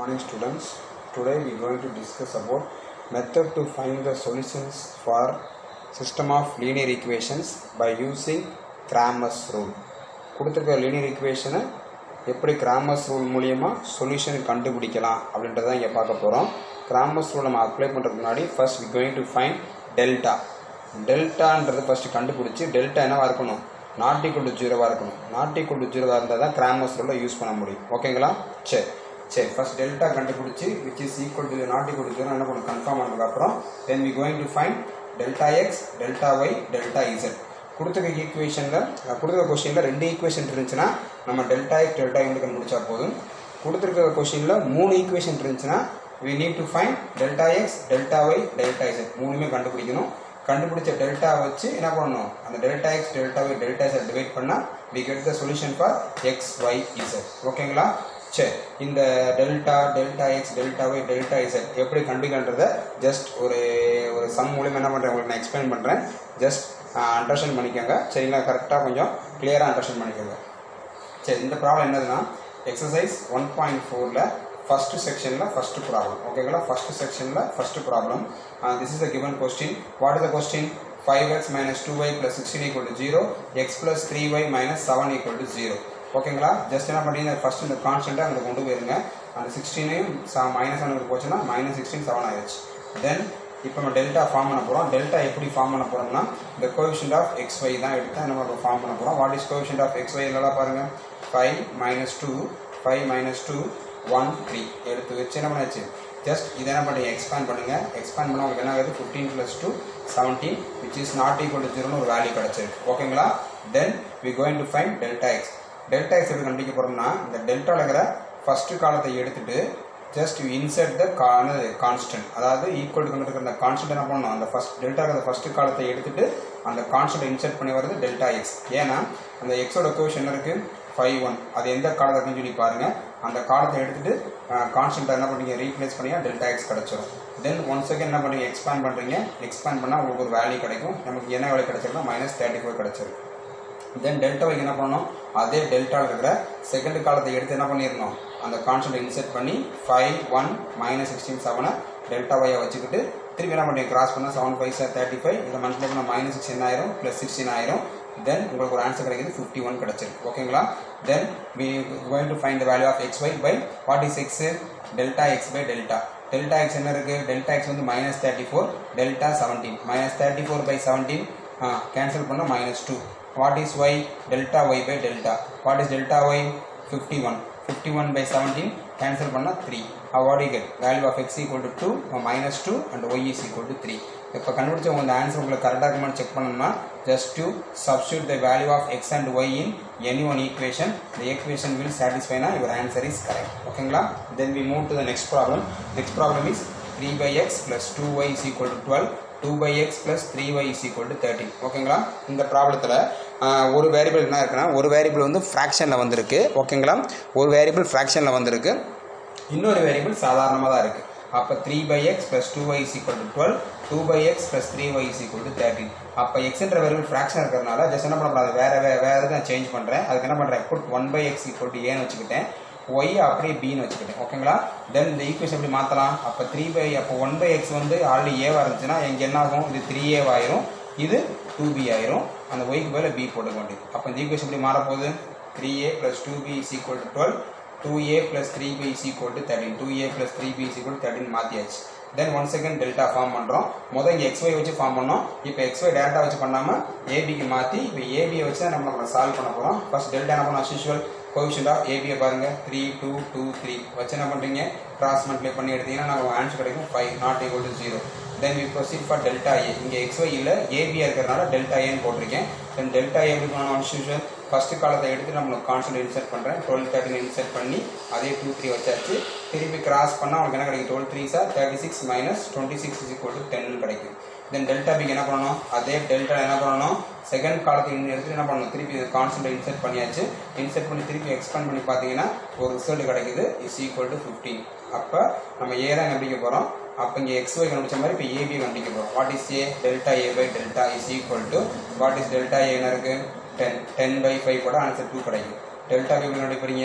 morning students today we are going to discuss about method to find the solutions for system of linear equations by using Cramer's rule கொடுத்துருக்க linear equation எப்படி Cramer's rule மூலியமா solution கண்டுபிடிக்கலாம் அப்படின்றத இங்கே பார்க்க போகிறோம் Cramer's rule நம்ம apply பண்ணுறதுக்கு முன்னாடி first we going to find delta டெல்டான்றது ஃபர்ஸ்ட் கண்டுபிடிச்சி டெல்டா என்னவா இருக்கணும் நாட் ஈக்குவல் டு ஜீரோவாக இருக்கணும் நாட் ஈக்குவல் டு ஜீரோவாக இருந்தால் தான் கிராமர்ஸ் ரூலில் யூஸ் பண்ண முடியும் ஓகேங்களா சரி சரி ஃபர்ஸ்ட் டெல்டா கண்டுபிடிச்சி which is equal to not equal to zero என்ன பண்ணணும் கன்ஃபார்ம் பண்ணதுக்கப்புறம் then we going to find delta x delta y delta z கொடுத்துருக்க ஈக்குவேஷனில் கொடுத்துருக்க கொஷினில் ரெண்டு ஈக்குவேஷன் இருந்துச்சுன்னா நம்ம டெல்டா எக்ஸ் டெல்டா வந்து கண்டுபிடிச்சா போதும் கொடுத்துருக்க கொஷினில் மூணு ஈக்குவேஷன் இருந்துச்சுன்னா we need to find delta x delta y delta z மூணுமே கண்டுபிடிக்கணும் கண்டுபிடிச்ச டெல்டா வச்சு என்ன பண்ணணும் அந்த delta x delta y delta z divide பண்ணால் we get the solution for x y z ஓகேங்களா சரி இந்த delta delta x delta y delta z எப்படி கண்டுபிடிக்கன்றத ஜஸ்ட் ஒரு ஒரு சம் மூலியமாக என்ன பண்ணுறேன் உங்களுக்கு நான் எக்ஸ்பிளைன் பண்ணுறேன் ஜஸ்ட் அண்டர்ஸ்டாண்ட் பண்ணிக்கோங்க சரிங்களா கரெக்டாக கொஞ்சம் கிளியராக அண்டர்ஸ்டாண்ட் பண்ணிக்கோங்க சரி இந்த ப்ராப்ளம் என்னதுன்னா எக்ஸசைஸ் ஒன் பாயிண்ட் ஃபோரில் ஃபர்ஸ்ட் செக்ஷனில் ஃபர்ஸ்ட் ப்ராப்ளம் ஓகேங்களா ஃபர்ஸ்ட் செக்ஷனில் first problem this is the given question what is the question five x minus two y plus sixteen equal to zero x plus three y minus seven equal to zero ஓகேங்களா just என்ன பண்ணுறீங்க first இந்த கான்ஸ்டன்ட்டை அங்கே கொண்டு போயிருங்க அந்த சிக்ஸ்டீனையும் மைனஸ் ஒன் போச்சுன்னா மைனஸ் சிக்ஸ்டீன் செவன் ஆயிடுச்சு தென் இப்போ நம்ம டெல்டா ஃபார்ம் பண்ண போகிறோம் டெல்டா எப்படி ஃபார்ம் பண்ண போகிறோம்னா இந்த கோவிஷன் ஆஃப் எக்ஸ் ஒய் தான் எடுத்து நம்ம ஃபார்ம் பண்ண போகிறோம் what is coefficient of x y இதெல்லாம் பாருங்கள் five minus two five minus two one three எடுத்து வச்சு என்ன பண்ணாச்சு ஜஸ்ட் இதை என்ன பண்ணுங்க எக்ஸ்பேண்ட் பண்ணுங்க எக்ஸ்பேண்ட் பண்ணால் உங்களுக்கு என்ன ஆகுது fifteen plus two seventeen which is not equal to ஜீரோன்னு ஒரு வேல்யூ கிடச்சிருக்கு ஓகேங்களா then we going to find delta x delta x எப்படி கண்டுபிடிக்க போகிறோம்னா இந்த டெல்டாவில் இருக்கிற ஃபர்ஸ்ட் காலத்தை எடுத்துட்டு just you insert the constant அதாவது ஈக்குவல் டு இருக்கிற அந்த கான்ஸ்டன்ட் என்ன பண்ணணும் அந்த ஃபர்ஸ்ட் டெல்டா அந்த ஃபர்ஸ்ட் காலத்தை எடுத்துட்டு அந்த கான்ஸ்டன்ட் இன்சர்ட் பண்ணி வருது டெல்டா எக்ஸ் ஏன்னா அந்த எக்ஸோட கோஷன் என்ன இருக்கு ஃபைவ் ஒன் அது எந்த காலத்தை இருக்குன்னு சொல்லி பாருங்க அந்த காலத்தை எடுத்துட்டு கான்ஸ்டன்ட் என்ன பண்ணுறீங்க ரீப்ளேஸ் பண்ணியா டெல்டா எக்ஸ் கிடைச்சிடும் தென் ஒன் செகண்ட் என்ன பண்ணுறீங்க எக்ஸ்பேண்ட் பண்ணுறீங்க எக்ஸ்பேண்ட் பண்ணால் உங்களுக்கு ஒரு வேல்யூ கிடைக்கும் நமக்கு என்ன வேல்யூ கிடைச்சிருக்கா மைனஸ் தேர்ட்டி ஃபோர் கிடைச்சிருக்கு தென் டெல்டாவுக்கு என்ன பண்ணணும் அதே டெல்டாவில் இருக்கிற செகண்ட் காலத்தை எடுத்து என்ன பண்ணிடணும் அந்த கான்ஸ்டன்ட் இன்செர்ட் பண்ணி ஃபைவ் ஒன் மைனஸ் சிக்ஸ்டீன் செவனை டெல்டா ஒய்யை வச்சுக்கிட்டு திருப்பி என்ன பண்ணுறீங்க கிராஸ் பண்ணால் seven five sir thirty five இதை மல்டிப்ளை பண்ணால் மைனஸ் சிக்ஸ்டீன் ஆயிரம் ப்ளஸ் சிக்ஸ்டீன் ஆயிரம் தென் உங்களுக்கு ஒரு ஆன்சர் கிடைக்குது ஃபிஃப்டி ஒன் கிடச்சிருக்கு ஓகேங்களா then we going to find the value of x y by what is x delta x by delta delta x என்ன இருக்கு டெல்டா எக்ஸ் வந்து minus thirty four delta seventeen minus thirty four by seventeen cancel பண்ணால் minus two what is y delta y by delta what is delta y 51 51 by 17 cancel பண்ணா 3 uh, what do you get value of x equal to 2 uh, minus 2 and y is equal to 3 இப்போ கண்டுபிடிச்ச உங்க answer உங்களுக்கு கரெக்டாக இருக்குமான்னு check பண்ணணும்னா just to substitute the value of x and y in any one equation the equation will சாட்டிஸ்ஃபைனா your answer is correct ஓகேங்களா then we move to the next problem next problem is three by x plus two y is equal to twelve two by x plus three y is equal to thirteen ஓகேங்களா இந்த ப்ராப்ளத்தில் ஒரு variable என்ன இருக்குன்னா ஒரு variable வந்து ஃப்ராக்ஷனில் வந்திருக்கு ஓகேங்களா ஒரு வேரியபிள் ஃப்ராக்ஷனில் வந்திருக்கு இன்னொரு வேரியபிள் சாதாரணமாக தான் இருக்குது அப்போ three by x plus two y is equal to twelve two by x plus three y is equal to thirteen அப்போ எக்ஸ்ன்ற வேரியபிள் ஃப்ராக்ஷன் இருக்கிறதுனால ஜஸ்ட் என்ன பண்ணக்கூடாது வேறு வேறு வேறு எதுக்கு நான் சேஞ்ச் பண்ணுறேன் அதுக்கு என்ன பண்ணுறேன் put one by x equal to ஏன்னு வச்சுக்கிட்டேன் ஒய் அப்படியே பின்னு வச்சுக்கிட்டேன் ஓகேங்களா தென் இந்த ஈக்குவேஷன் எப்படி மாற்றலாம் அப்போ த்ரீ பை அப்போ ஒன் பை எக்ஸ் வந்து ஆல்ரெடி ஏவாக இருந்துச்சுன்னா இங்கே என்ன ஆகும் இது த்ரீ ஏவாயிரும் இது டூ பி ஆயிரும் அந்த ஒய்க்கு பதில் பி போட்டுக்க வேண்டியது அப்போ இந்த ஈக்குவேஷன் எப்படி மாறப்போகுது three a plus two b is equal to twelve two a plus three b is equal to thirteen two a plus three b is equal thirteen மாற்றியாச்சு then one second delta form பண்ணுறோம் முதல் இங்கே XY வச்சு form பண்ணோம் இப்போ XY டேரக்டாக வச்சு பண்ணாமல் ஏபிக்கு மாற்றி இப்போ ஏபியை வச்சு தான் நம்ம சால்வ் பண்ண போகிறோம் ஃபர்ஸ்ட் டெல்டா என்ன பண்ணோம் யூஷுவல் கோவிஷன் ஆஃப் ஏபியை பாருங்க த்ரீ டூ டூ த்ரீ வச்சு என்ன பண்ணுறீங்க கிராஸ் மல்டிப்ளை பண்ணி எடுத்தீங்கன்னா நமக்கு ஆன்சர் கிடைக்கும் five not equal to zero then we proceed for delta a இங்கே எக்ஸ்ஒய் இல்லை ஏபியாக இருக்கிறதுனால டெல்டா ஏன்னு போட்டிருக்கேன் தென் டெல்டா ஏ எப்படி பண்ணணும் ஆஸ் யூஷுவல் ஃபஸ்ட்டு காலத்தை எடுத்து நம்மளுக்கு கான்ஸ்டன்ட் இன்சர்ட் பண்ணுறேன் டுவெல் தேர்ட்டின் இன்சர்ட் பண்ணி அதே டூ த்ரீ வச்சாச்சு திருப்பி கிராஸ் பண்ணால் உங்களுக்கு என்ன கிடைக்கும் twelve three sir thirty six minus twenty six is equal to ten கிடைக்கும் தென் டெல்டா பிக்கு என்ன பண்ணணும் அதே டெல்டா என்ன பண்ணணும் செகண்ட் காலத்தை எடுத்து என்ன பண்ணணும் திருப்பி கான்ஸ்டன்ட் இன்சர்ட் பண்ணியாச்சு இன்சர்ட் பண்ணி திருப்பி எக்ஸ்பேண்ட் பண்ணி பார்த்தீங்கன்னா ஒரு ரிசல்ட் கிடைக்குது இஸ் ஈக்குவல் டு ஃபிஃப்டீன் அப்போ நம்ம ஏ தான் கண்டுபிடிக்க போகிறோம் அப்போ இங்கே எக்ஸ் ஒய் கண்டுபிடிச்ச மாதிரி இப்போ ஏபி கண்டுபிடிக்க போகிறோம் what is a delta a by delta is equal to what is delta a என்ன இருக்குது டென் டென் பை ஃபைவ் கூட ஆன்சர் டூ கிடைக்கும் டெல்டா பி கண்டுபிடிக்கிறீங்க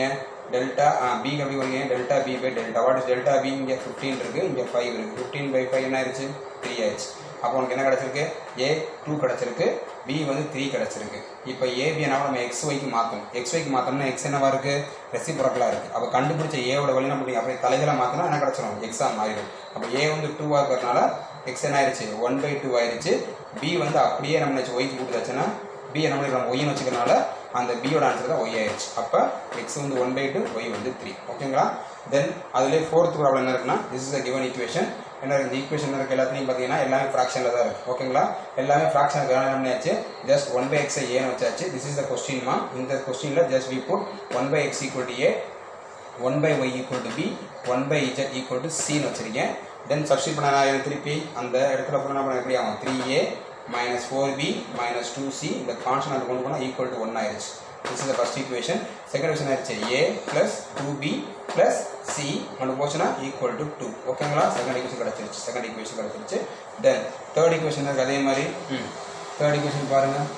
டெல்டா பி எப்படி வரீங்க delta b by delta what is delta b இங்கே fifteen இருக்குது இங்கே ஃபைவ் இருக்குது ஃபிஃப்டீன் பை ஃபைவ் என்ன ஆயிடுச்சு த்ரீ ஆயிடுச்சு அப்போ உனக்கு என்ன கிடச்சிருக்கு ஏ டூ கிடச்சிருக்கு பி வந்து த்ரீ கிடச்சிருக்கு இப்போ ஏபி என்ன நம்ம எக்ஸ் ஒய்க்கு மாற்றணும் எக்ஸ் ஒய்க்கு மாற்றோம்னா எக்ஸ் என்னவா இருக்குது ரெசிப்ரோக்கலாக இருக்குது அப்போ கண்டுபிடிச்ச ஏவோட வழி நம்ம அப்படியே தலைகளாக மாற்றினா என்ன கிடச்சிரும் எக்ஸாம் மாறிடும் அப்போ ஏ வந்து டூவாக இருக்கிறதுனால எக்ஸ் என்ன ஆயிடுச்சு ஒன் பை டூ ஆயிடுச்சு பி வந்து அப்படியே நம்ம ஒய்க்கு கொடுத்தாச்சுன்னா பி என்ன பண்ணிக்கலாம் ஒய்னு வச்சுக்கிறனால அந்த பியோட ஆன்சர் தான் ஒய் ஆயிடுச்சு அப்போ எக்ஸ் வந்து ஒன் பை டூ ஒய் வந்து த்ரீ ஓகேங்களா தென் அதுலேயே ஃபோர்த் ப்ராப்ளம் என்ன இருக்குன்னா this is a given equation என்ன இந்த ஈக்குவேஷன் இருக்க எல்லாத்துலையும் பார்த்தீங்கன்னா எல்லாமே ஃப்ராக்ஷனில் தான் இருக்குது ஓகேங்களா எல்லாமே ஃப்ராக்ஷன் என்ன பண்ணியாச்சு ஜஸ்ட் ஒன் பை எக்ஸை ஏன்னு வச்சாச்சு திஸ் இஸ் த கொஸ்டின்மா இந்த கொஸ்டினில் just we put one by x equal to a one by y equal to b one by z equal to சின்னு வச்சிருக்கேன் தென் சப்ஸ்டிட் பண்ண நான் திருப்பி அந்த இடத்துல போனால் பண்ண எப்படி ஆகும் three a minus four b minus two c இந்த கான்ஸ்டன் அது கொண்டு போனால் ஈக்குவல் டு ஒன் ஆயிடுச்சு this is the first equation second question ஆயிடுச்சு a plus two b plus c ஒன்று போச்சுன்னா ஈக்குவல் டு டூ ஓகேங்களா செகண்ட் ஈக்குவேஷன் கிடச்சிருச்சு செகண்ட் ஈக்குவேஷன் கிடச்சிருச்சு தென் தேர்ட் ஈக்குவேஷன் இருக்கு அதே மாதிரி தேர்ட் ஈக்குவேஷன் பாருங்கள்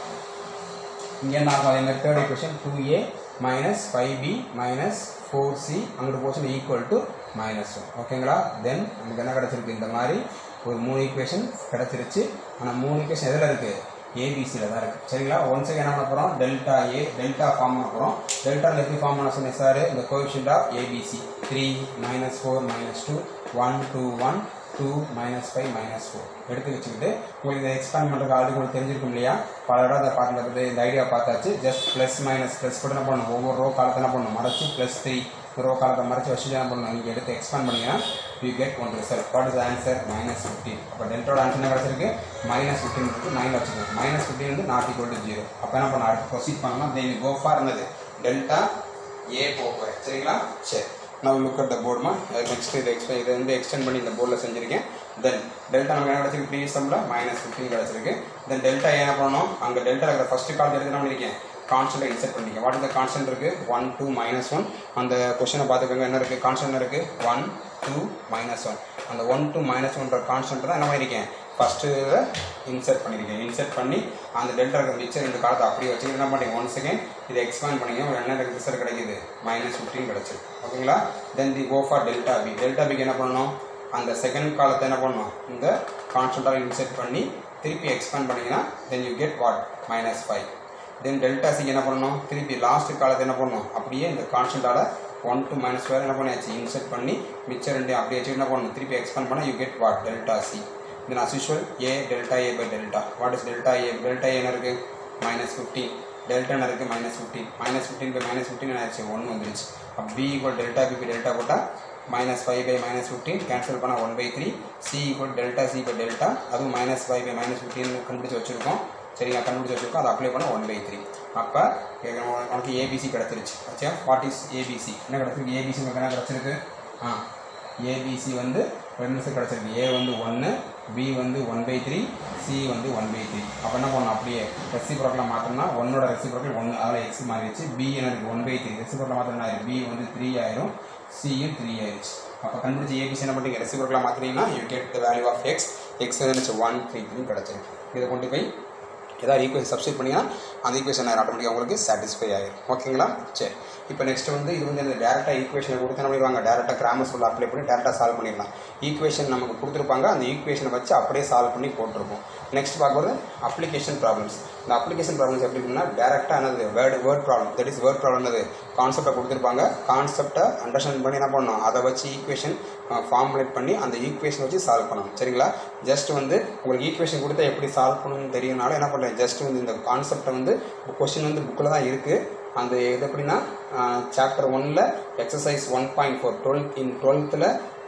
இங்கே என்ன ஆகும் அதே மாதிரி third equation two a minus five b minus four c அங்கிட்டு போச்சுன்னா ஈக்குவல் டு மைனஸ் ஒன் ஓகேங்களா தென் நமக்கு என்ன கிடச்சிருக்கு இந்த மாதிரி ஒரு மூணு ஈக்குவேஷன் கிடச்சிருச்சு ஆனால் மூணு ஈக்குவேஷன் எதில் இருக்குது ஏபிசியில் தான் இருக்குது சரிங்களா ஒன் செகண்ட் என்ன பண்ண போகிறோம் டெல்டா ஏ டெல்டா ஃபார்ம் பண்ண போகிறோம் டெல்டாவில் எப்படி ஃபார்ம் பண்ண சொன்னேன் சார் இந்த coefficient of a b c three minus four minus two one two one two minus five minus four எடுத்து வச்சுக்கிட்டு உங்களுக்கு இதை எக்ஸ்பேண்ட் பண்ணுறதுக்கு ஆல்ரெடி உங்களுக்கு தெரிஞ்சிருக்கும் இல்லையா பல தடவை அதை பார்க்கறது இந்த ஐடியா பார்த்தாச்சு ஜஸ்ட் ப்ளஸ் மைனஸ் ப்ளஸ் கூட என்ன பண்ணணும் ஒவ்வொரு ரோ காலத்தை என்ன பண்ணணும் மறைச்சு ப்ளஸ் த்ரீ ரோ காலத்தை மறைச்சு வச்சு என்ன பண்ணணும் இங்கே எடுத்து எக்ஸ்பேண்ட் பண்ணிங்கன்னா you get one result what is answer minus fifteen அப்போ டெல்டோட ஆன்சர் என்ன கிடச்சிருக்கு மைனஸ் ஃபிஃப்டின் இருக்கு நைன் வச்சுக்கோங்க மைனஸ் ஃபிஃப்டின் வந்து நாட் ஈக்குவல் டு ஜீரோ அப்போ என்ன பண்ண அடுத்து ப்ரொசீட் பண்ணலாம் தென் கோ ஃபார் என்னது டெல்டா ஏ போக சரிங்களா சரி நான் லுக் அட் த போர்டுமா நெக்ஸ்ட் இது எக்ஸ்பெ இதை வந்து எக்ஸ்டெண்ட் பண்ணி இந்த போர்டில் செஞ்சிருக்கேன் தென் டெல்டா நமக்கு என்ன கிடச்சிருக்கு ப்ரீவியஸ் சம்மில் மைனஸ் ஃபிஃப்டின் கிடச்சிருக்கு தென் டெல்டா என்ன பண்ணணும் அங்கே டெல்டா இருக்கிற ஃபஸ்ட்டு கால் எடுத்து என்ன பண்ணியிருக்கேன் கான்ஸ்டன்ட் இன்செர்ட் பண்ணிக்க வாட் இந்த கான்ஸ்டன்ட் இருக்கு ஒன் டூ மைனஸ் ஒன் அந்த கொஸ்டினை பார்த்துக்கோங்க என்ன இருக்கு கான்ஸ்டன்ட் இருக்கு ஒன் டூ மைனஸ் ஒன் அந்த ஒன் டூ மைனஸ் ஒன்ற கான்ஸ்டன்ட் தான் என்ன பண்ணியிருக்கேன் ஃபஸ்ட்டு இன்செர்ட் பண்ணியிருக்கேன் இன்செர்ட் பண்ணி அந்த டெல்டா இருக்கிற மிச்சம் ரெண்டு காலத்தை அப்படியே வச்சு என்ன பண்ணீங்க ஒன் செகண்ட் இதை எக்ஸ்பேண்ட் பண்ணிங்க ஒரு என்ன ரிசல்ட் கிடைக்குது மைனஸ் ஃபிஃப்டின் கிடச்சிருக்கு ஓகேங்களா then the go for delta b delta பிக்கு என்ன பண்ணணும் அந்த செகண்ட் காலத்தை என்ன பண்ணணும் இந்த கான்ஸ்டன்ட்டாக இன்செர்ட் பண்ணி திருப்பி எக்ஸ்பேண்ட் பண்ணிங்கன்னா then you get what minus five then delta சிக்கு என்ன பண்ணணும் திருப்பி லாஸ்ட் காலத்தை என்ன பண்ணணும் அப்படியே இந்த கான்ஸ்டன்டால ஒன் டு மைனஸ் வேறு என்ன பண்ணியாச்சு இன்செர்ட் பண்ணி மிச்சம் ரெண்டு அப்படியே வச்சு என்ன பண்ணணும் திருப்பி எக்ஸ்பேண்ட் பண்ணால் you get what delta c then as usual a delta a by delta what is delta a delta a என்ன இருக்குது மைனஸ் ஃபிஃப்டீன் டெல்டா என்ன இருக்குது minus fifteen minus fifteen by minus fifteen ஆயிடுச்சு ஒன்று வந்துருச்சு அப்போ b equal delta b by delta போட்டால் minus five by minus fifteen cancel பண்ணால் one by three c equal delta c by delta அதுவும் minus five by minus fifteen கண்டுபிடிச்சி வச்சிருக்கோம் சரிங்க கண்டுபிடிச்சி வச்சிருக்கோம் அதை அப்ளை பண்ண ஒன் பை த்ரீ அப்போ உனக்கு ஏபிசி கிடச்சிருச்சு ஆச்சா வாட் இஸ் ஏபிசி என்ன கிடச்சிருக்கு ஏபிசி உங்களுக்கு என்ன கிடச்சிருக்கு ஆ ஏபிசி வந்து ரெண்டு கிடச்சிருக்கு ஏ வந்து ஒன்று பி வந்து ஒன் பை த்ரீ சி வந்து ஒன் பை த்ரீ அப்போ என்ன பண்ணணும் அப்படியே ரெசிப்ரோக்கில் மாற்றோம்னா ஒன்னோட ரெசிப்ரோக்கில் ஒன்று அதில் எக்ஸ் மாறிடுச்சு பி எனக்கு ஒன் பை த்ரீ ரெசிப்ரோக்கில் மாற்றோம்னா பி வந்து த்ரீ ஆயிரும் சியும் த்ரீ ஆயிடுச்சு அப்போ கண்டுபிடிச்சி ஏபிசி என்ன பண்ணுறீங்க ரெசிப்ரோக்கில் மாற்றினீங்கன்னா you get the value of x x இருந்துச்சு ஒன் த்ரீ த்ரீ கிடச்சிருக்கு இதை கொண்டு போய் ஏதாவது ஈக்குவேஷன் சப்ஸ்டிட் பண்ணிங்கன்னா அந்த ஈக்குவேஷன் ஆட்டோமேட்டிக்காக உங்களுக்கு சாட்டிஸ்ஃபை ஆகிடும் ஓகேங்களா சரி இப்போ நெக்ஸ்ட் வந்து இது வந்து டேரெக்டாக ஈக்குவேஷனை கொடுத்து என்ன பண்ணிடுவாங்க டேரெக்டாக கிராமர் சொல்ல அப்ளை பண்ணி டேரெக்டாக சால்வ் பண்ணிடலாம் ஈக்குவேஷன் நமக்கு கொடுத்துருப்பாங்க அந்த ஈக்குவேஷனை வச்சு அப்படியே சால்வ் பண்ணி போட்டிருப்போம் நெக்ஸ்ட் பார்க்குறது அப்ளிகேஷன் ப்ராப்ளம்ஸ் இந்த அப்ளிகேஷன் ப்ராப்ளம்ஸ் எப்படி இருக்குன்னா டேரெக்டாக என்னது word word problem that is word problem என்னது கான்செப்டை கொடுத்துருப்பாங்க கான்செப்டை அண்டர்ஸ்டாண்ட் பண்ணி என்ன பண்ணணும் அதை வச்சு ஈக்குவேஷன் ஃபார்முலேட் பண்ணி அந்த ஈக்குவேஷன் வச்சு சால்வ் பண்ணணும் சரிங்களா ஜஸ்ட் வந்து உங்களுக்கு ஈக்குவேஷன் கொடுத்தா எப்படி சால்வ் பண்ணணும்னு தெரியும்னால என்ன பண்ணுறேன் ஜஸ்ட் வந்து இந்த கான்செப்டை வந்து கொஸ்டின் வந்து புக்கில் தான் இருக்குது அந்த இது எப்படின்னா சாப்டர் ஒனில் exercise one point four twelfth in டுவெல்த்தில்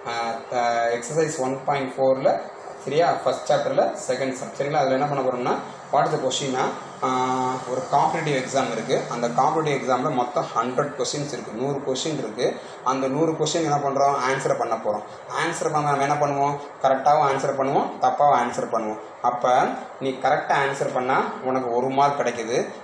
எக்ஸசைஸ் ஒன் பாயிண்ட் ஃபோரில் சரியா ஃபஸ்ட் சாப்டரில் செகண்ட் சம் சரிங்களா அதில் என்ன பண்ண போகிறோம்னா வாட் இஸ் த கொஸ்டின்னா ஒரு காம்படிட்டிவ் எக்ஸாம் இருக்குது அந்த காம்படிட்டிவ் எக்ஸாமில் மொத்தம் ஹண்ட்ரட் கொஸ்டின்ஸ் இருக்குது நூறு கொஸ்டின் இருக்குது அந்த நூறு கொஸ்டின் என்ன பண்ணுறோம் ஆன்சரை பண்ண போகிறோம் ஆன்சர் பண்ண நம்ம என்ன பண்ணுவோம் கரெக்டாகவும் ஆன்சர் பண்ணுவோம் தப்பாகவும் ஆன்சர் பண்ணுவோம் அப்போ நீ கரெக்டாக ஆன்சர் பண்ணால் உனக்கு ஒரு மார்க் கிடைக்குது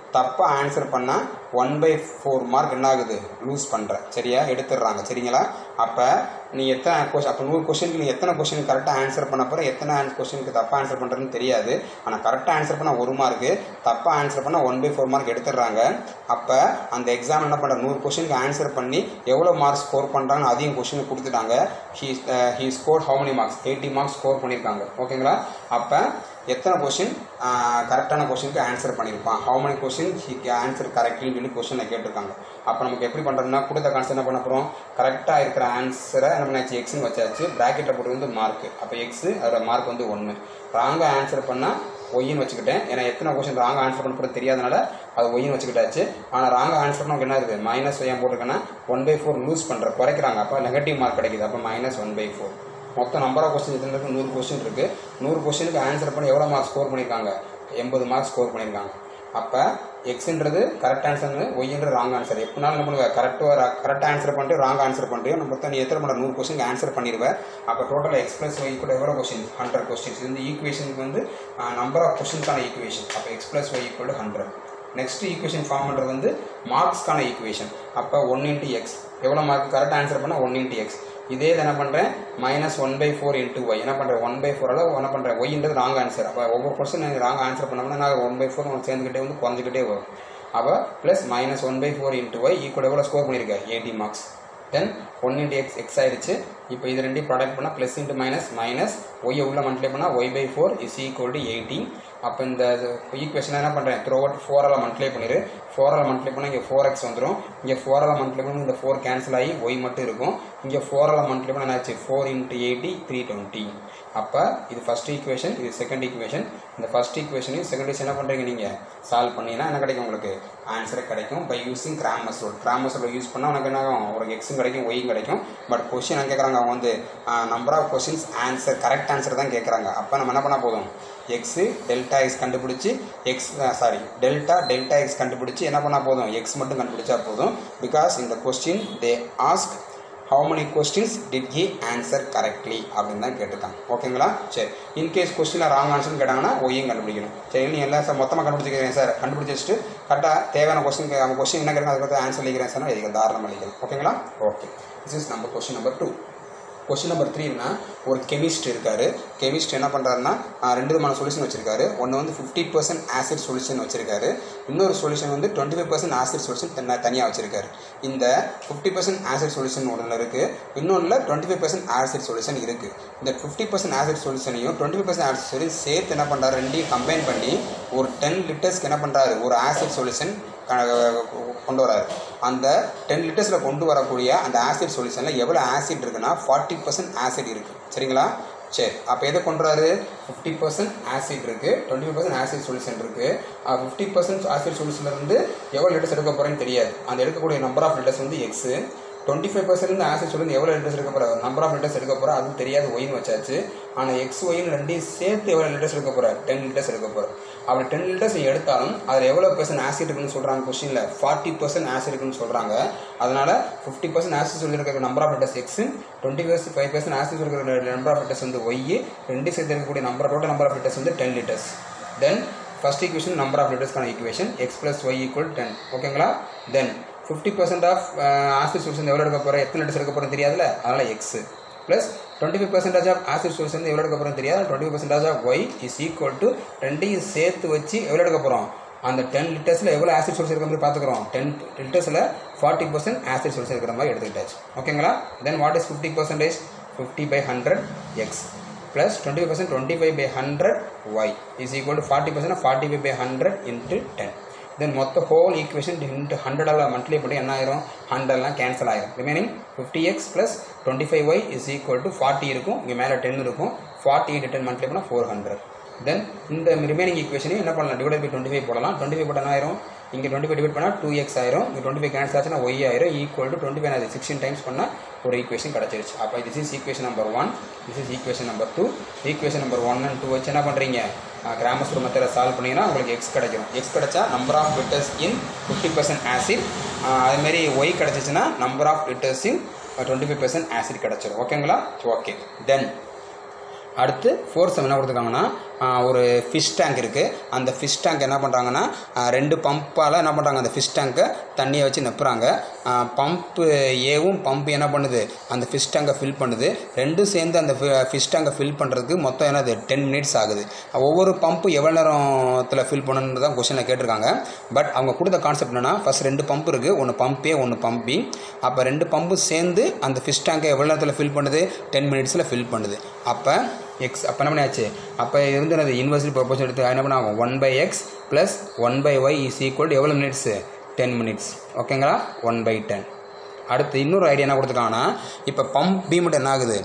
தப்பாக ஆன்சர் பண்ணால் ஒன் பை ஃபோர் மார்க் என்ன ஆகுது லூஸ் பண்ணுற சரியா எடுத்துடுறாங்க சரிங்களா அப்போ நீ எத்தனை கொஸ்டின் அப்போ நூறு கொஸ்டினுக்கு நீ எத்தனை கொஸ்டின் கரெக்டாக ஆன்சர் பண்ண போகிற எத்தனை கொஸ்டினுக்கு தப்பாக ஆன்சர் பண்ணுறதுன்னு தெரியாது ஆனால் கரெக்டாக ஆன்சர் பண்ணால் ஒரு மார்க்கு தப்பாக ஆன்சர் பண்ணால் ஒன் பை ஃபோர் மார்க் எடுத்துடுறாங்க அப்போ அந்த எக்ஸாம் என்ன பண்ணுற நூறு கொஸ்டினுக்கு ஆன்சர் பண்ணி எவ்வளோ மார்க் ஸ்கோர் பண்ணுறாங்கன்னு அதையும் கொஸ்டின் கொடுத்துட்டாங்க he he score how many marks eighty marks score பண்ணியிருக்காங்க ஓகேங்களா அப்போ எத்தனை கொஷின் கரெக்டான கொஷினுக்கு ஆன்சர் பண்ணியிருப்பான் how many question he answer கரெக்ட்லின்னு சொல்லி கொஷினில் கேட்டிருக்காங்க அப்போ நமக்கு எப்படி பண்ணுறோம்னா கொடுத்த கான்சர் என்ன பண்ண போகிறோம் கரெக்டாக இருக்கிற ஆன்சரை நம்ம நினச்சி எக்ஸ்னு வச்சாச்சு ப்ராக்கெட்டில் போட்டு வந்து மார்க் அப்போ எக்ஸு அதோட மார்க் வந்து ஒன்று ராங்காக ஆன்சர் பண்ணால் ஒய்ன்னு வச்சுக்கிட்டேன் ஏன்னா எத்தனை கொஸ்டின் ராங் ஆன்சர் பண்ண போகிறது தெரியாதனால அது ஒய்ன்னு வச்சுக்கிட்டாச்சு ஆனால் ராங் ஆன்சர் நமக்கு என்ன இருக்குது மைனஸ் ஒய்யா போட்டிருக்கேன்னா ஒன் பை ஃபோர் லூஸ் பண்ணுற குறைக்கிறாங்க அப்போ நெகட்டிவ் மார்க் கிடைக்குது அப்போ மைனஸ் ஒன் பை ஃபோர் மொத்தம் நம்பர் ஆஃப் கொஸ்டின் எத்தனை இருக்கு நூறு கொஸ்டின் இருக்கு நூறு கொஸ்டினுக்கு ஆன்சர் பண்ணி எவ்வளோ மார்க் ஸ்கோர் பண்ணியிருக்காங்க எண்பது மார்க் ஸ்கோர் பண்ணியிருக்காங்க அப்போ எக்ஸ்ன்றது கரெக்ட் ஆன்சர்னு ஒய்ன்றது ராங் ஆன்சர் எப்படினாலும் என்ன பண்ணுவேன் கரெக்டாக கரெக்டாக ஆன்சர் பண்ணிட்டு ராங் ஆன்சர் பண்ணிட்டு நம்ம மொத்தம் நீ எத்தனை பண்ண நூறு கொஸ்டின் ஆன்சர் பண்ணிடுவேன் அப்போ டோட்டல் எக்ஸ் பிளஸ் ஒய் கூட எவ்வளோ கொஸ்டின் ஹண்ட்ரட் கொஸ்டின்ஸ் இந்த ஈக்குவேஷனுக்கு வந்து நம்பர் ஆஃப் கொஸ்டின்ஸான ஈக்குவேஷன் அப்போ x plus y equal to hundred next equation form பண்ணுறது வந்து மார்க்ஸ்க்கான ஈக்குவேஷன் அப்போ ஒன் இன்ட்டு எக்ஸ் எவ்வளோ மார்க் கரெக்ட் ஆன்சர் பண்ணால் ஒன் இன்ட்டு எக்ஸ் இதே இதை என்ன பண்ணுறேன் minus one by four into y என்ன பண்ணுறேன் ஒன் பை ஃபோரால் என்ன பண்ணுறேன் ஒய்ன்றது ராங் ஆன்சர் அப்போ ஒவ்வொரு கொஸ்டின் நீங்கள் ராங் ஆன்சர் பண்ணோம்னா நான் ஒன் பை ஃபோர் உனக்கு சேர்ந்துக்கிட்டே வந்து குறைஞ்சிக்கிட்டே வரும் அப்போ plus minus one by four into y equal எவ்வளோ ஸ்கோர் பண்ணியிருக்கேன் eighty marks then one into x x ஆயிடுச்சு இப்போ இது ரெண்டையும் ப்ராடக்ட் பண்ணால் ப்ளஸ் இன்ட்டு மைனஸ் மைனஸ் ஒய்யை உள்ள மல்டிப்ளை பண்ணால் y by four is equal to eighty அப்போ இந்த ஈக்குவேஷன் என்ன பண்ணுறேன் த்ரோ அவுட் ஃபோரால் மல்டிப்ளை பண்ணிடு ஃபோரால் மல்டிப்ளை பண்ணால் இங்கே ஃபோர் எக்ஸ் வந்துடும் இங்கே ஃபோரால் மல்டிப்ளை பண்ணி இந்த ஃபோர் கேன்சல் ஆகி ஒய் மட்டும் இருக்கும் இங்கே ஃபோரால் மல்டிப்ளை பண்ண என்னாச்சு four into eighty three twenty அப்போ இது ஃபர்ஸ்ட் ஈக்குவேஷன் இது செகண்ட் ஈக்குவேஷன் இந்த ஃபர்ஸ்ட் ஈக்குவேஷனையும் செகண்ட் ஈக்குவேஷன் என்ன பண்ணுறீங்க நீங்கள் சால்வ் பண்ணீங்கன்னா என்ன கிடைக்கும் உங்களுக்கு ஆன்சர் கிடைக்கும் by using Cramer's rule Cramer's rule use பண்ணால் உனக்கு என்ன ஆகும் ஒரு எக்ஸும் கிடைக்கும் ஒய்யும் கிடைக்கும் பட் கொஸ்டின் என்ன கேட்குறாங்க அவங்க வந்து number of questions answer correct answer தான் கேட்குறாங்க அப்போ நம்ம என்ன பண்ண போதும் எக்ஸு டெல்டா எக்ஸ் கண்டுபிடிச்சி x sorry delta delta x கண்டுபிடிச்சி என்ன பண்ணால் போதும் எக்ஸ் மட்டும் கண்டுபிடிச்சா போதும் பிகாஸ் இந்த question they ask how many questions did he answer correctly அப்படின்னு தான் கேட்டிருக்காங்க ஓகேங்களா சரி இன்கேஸ் கொஸ்டினில் ராங் ஆன்சர்னு கேட்டாங்கன்னா ஒய்யும் கண்டுபிடிக்கணும் சரி நீ எல்லாம் சார் மொத்தமாக கண்டுபிடிச்சிக்கிறேன் சார் கண்டுபிடிச்சி வச்சுட்டு கரெக்டாக தேவையான கொஸ்டின் அவங்க கொஸ்டின் என்ன கேட்குறாங்க அதுக்கு ஆன்சர் எழுதிக்கிறேன் சார் இதுக்கு தாராளமாக எழுதிக்கலாம் ஓகேங்களா okay this is number question number two question number த்ரீனா ஒரு கெமிஸ்ட் இருக்காரு கெமிஸ்ட் என்ன பண்ணுறாருன்னா ரெண்டு விதமான சொல்யூஷன் வச்சிருக்காரு ஒன்று வந்து ஃபிஃப்டி பர்சன்ட் ஆசிட் சொல்யூஷன் வச்சிருக்காரு இன்னொரு சொல்யூஷன் வந்து twenty five percent acid solution தனியாக வச்சிருக்காரு இந்த ஃபிஃப்டி பர்சன்ட் ஆசிட் சொல்யூஷன் ஒன்றில் இருக்குது இன்னொன்றில் twenty five percent acid solution இருக்குது இந்த ஃபிஃப்டி பர்சன்ட் ஆசிட் சொல்யூஷனையும் twenty five percent acid solution சேர்த்து என்ன பண்ணுறாரு ரெண்டையும் கம்பைன் பண்ணி ஒரு டென் லிட்டர்ஸ்க்கு என்ன பண்ணுறாரு ஒரு ஆசிட் சொல்யூஷன் கொண்டு வராரு அந்த டென் லிட்டர்ஸில் கொண்டு வரக்கூடிய அந்த ஆசிட் சொல்யூஷனில் எவ்வளோ ஆசிட் இருக்குன்னா ஃபார்ட்டி பர்சன்ட் ஆசிட் இருக்குது சரிங்களா சரி அப்போ எதை கொண்டுறாரு ஃபிஃப்டி பர்சன்ட் ஆசிட் இருக்குது டுவெண்ட்டி பர்சன்ட் ஆசிட் சொல்யூஷன் இருக்குது ஃபிஃப்டி பர்சன்ட் ஆசிட் சொல்யூஷன்லேருந்து எவ்வளோ லிட்டர்ஸ் எடுக்க போகிறேன்னு தெரியாது அந்த எடுக்கக்கூடிய நம்பர் ஆஃப் லிட்டர்ஸ் வந்து x twenty five percent acid சொல்லி எவ்வளோ லிட்டர்ஸ் எடுக்க போகிற நம்பர் ஆஃப் லிட்டர்ஸ் எடுக்க போகிற அதுவும் தெரியாது ஒயின்னு வச்சாச்சு ஆனால் எக்ஸ் ஒயின் ரெண்டையும் சேர்த்து எவ்வளோ லிட்டர்ஸ் எடுக்க போகிற டென் லிட்டர்ஸ் எடுக்க போகிற அப்படி டென் லிட்டர்ஸ் எடுத்தாலும் அதில் எவ்வளோ பர்சன்ட் ஆசிட் இருக்குன்னு சொல்கிறாங்க கொஸ்டினில் ஃபார்ட்டி பர்சன்ட் ஆசிட் இருக்குன்னு சொல்கிறாங்க அதனால் ஃபிஃப்டி பர்சன்ட் ஆசிட் சொல்லியிருக்கிற number of litres x twenty percent five percent acid சொல்லிருக்கிற நம்பர் ஆஃப் லிட்டர்ஸ் வந்து ஒய் ரெண்டு சேர்த்து இருக்கக்கூடிய number total number of litres வந்து ten litres then first equation number of லிட்டர்ஸ்க்கான equation x plus y equal ten ஓகேங்களா then fifty percent of acid solution எவ்வளோ எடுக்க போகிறேன் எத்தனை லிட்டர்ஸ் எடுக்க போகிறேன் தெரியாதுல்ல அதனால் x plus twenty five percentage of acid solution எவ்வளோ எடுக்க போகிறோம் தெரியாது twenty five percentage of y is equal to ரெண்டையும் சேர்த்து வச்சு எவ்வளோ எடுக்க போகிறோம் அந்த டென் லிட்டர்ஸில் எவ்வளோ ஆசிட் சொல்யூஷன் இருக்கிற மாதிரி பார்த்துக்கிறோம் டென் லிட்டர்ஸில் ஃபார்ட்டி பர்சன்ட் ஆசிட் சொல்யூஷன் இருக்கிற மாதிரி எடுத்துக்கிட்டாச்சு ஓகேங்களா then what is fifty percentage fifty by hundred x plus 25% 25 by 100 y is equal to 40% of 45 by 100 into 10 then மொத்த ஹோல் ஈக்குவேஷன் இன்ட்டு ஹண்ட்ரடால் மல்டிப்ளை பண்ணி என்ன ஆயிரும் ஹண்ட்ரட்லாம் கேன்சல் ஆயிரும் remaining fifty x plus twenty five y is equal to forty இருக்கும் இங்கே மேலே டென் இருக்கும் ஃபார்ட்டி இன்ட்டு டென் மல்டிப்ளை பண்ணால் ஃபோர் ஹண்ட்ரட் தென் இந்த ரிமைனிங் ஈக்குவேஷனையும் என்ன பண்ணலாம் டிவைட் பை டுவெண்ட்டி ஃபைவ் போடலாம் டுவெண்ட்டி ஃபைவ் போட்டால் என்ன ஆயிரும் இங்கே டுவெண்ட்டி ஃபைவ் டிவைட் பண்ணால் டூ எக்ஸ் ஆயிரும் இங்கே டுவெண்ட்டி ஃபைவ் கேன்சல் ஆச்சுன்னா ஒய் ஆயிரும் ஈக்குவல் டு டுவெண்ட்டி ஃபைவ் அது சிக்ஸ்டீன் டைம்ஸ் பண்ணால் ஒரு ஈக்குவேஷன் கிடச்சிருச்சு அப்போ this is equation number one this is equation number two equation number one and two வச்சு என்ன பண்ணுறீங்க கிராமஸ் ரூம் மெத்தடை சால்வ் பண்ணிங்கன்னா உங்களுக்கு எக்ஸ் கிடைக்கும் எக்ஸ் கிடைச்சா number of litres in fifty percent acid அதேமாரி ஒய் கிடச்சிச்சின்னா number of litres in twenty five percent acid கிடச்சிரும் ஓகேங்களா ஓகே தென் அடுத்து ஃபோர்த் சம் என்ன கொடுத்துருக்காங்கன்னா ஒரு ஃபிஷ் டேங்க் இருக்குது அந்த ஃபிஷ் டேங்க் என்ன பண்ணுறாங்கன்னா ரெண்டு பம்ப்பால் என்ன பண்ணுறாங்க அந்த ஃபிஷ் டேங்கை தண்ணியை வச்சு நப்புறாங்க பம்ப்பு ஏவும் பம்ப் என்ன பண்ணுது அந்த ஃபிஷ் டேங்கை ஃபில் பண்ணுது ரெண்டும் சேர்ந்து அந்த ஃபிஷ் டேங்கை ஃபில் பண்ணுறதுக்கு மொத்தம் என்னது டென் மினிட்ஸ் ஆகுது ஒவ்வொரு பம்ப்பு எவ்வளோ நேரத்தில் ஃபில் பண்ணணுன்னு தான் கொஷனில் கேட்டிருக்காங்க பட் அவங்க கொடுத்த கான்செப்ட் என்னன்னா ஃபஸ்ட் ரெண்டு பம்ப் இருக்குது ஒன்று பம்பே ஒன்று பம்பி அப்போ ரெண்டு பம்பு சேர்ந்து அந்த ஃபிஷ் டேங்கை எவ்வளோ நேரத்தில் ஃபில் பண்ணுது டென் மினிட்ஸில் ஃபில் பண்ணுது அப்போ எக்ஸ் அப்போ என்ன பண்ணியாச்சு அப்போ இருந்தது யூனிவர்சல் ப்ரொபோஷன் எடுத்து என்ன பண்ண ஆகும் one by x plus one by y is equal எவ்வளோ மினிட்ஸு டென் மினிட்ஸ் ஓகேங்களா ஒன் பை டென் அடுத்து இன்னொரு ஐடியா என்ன கொடுத்துருக்காங்கன்னா இப்போ பம்ப் பி மட்டும் என்ன ஆகுது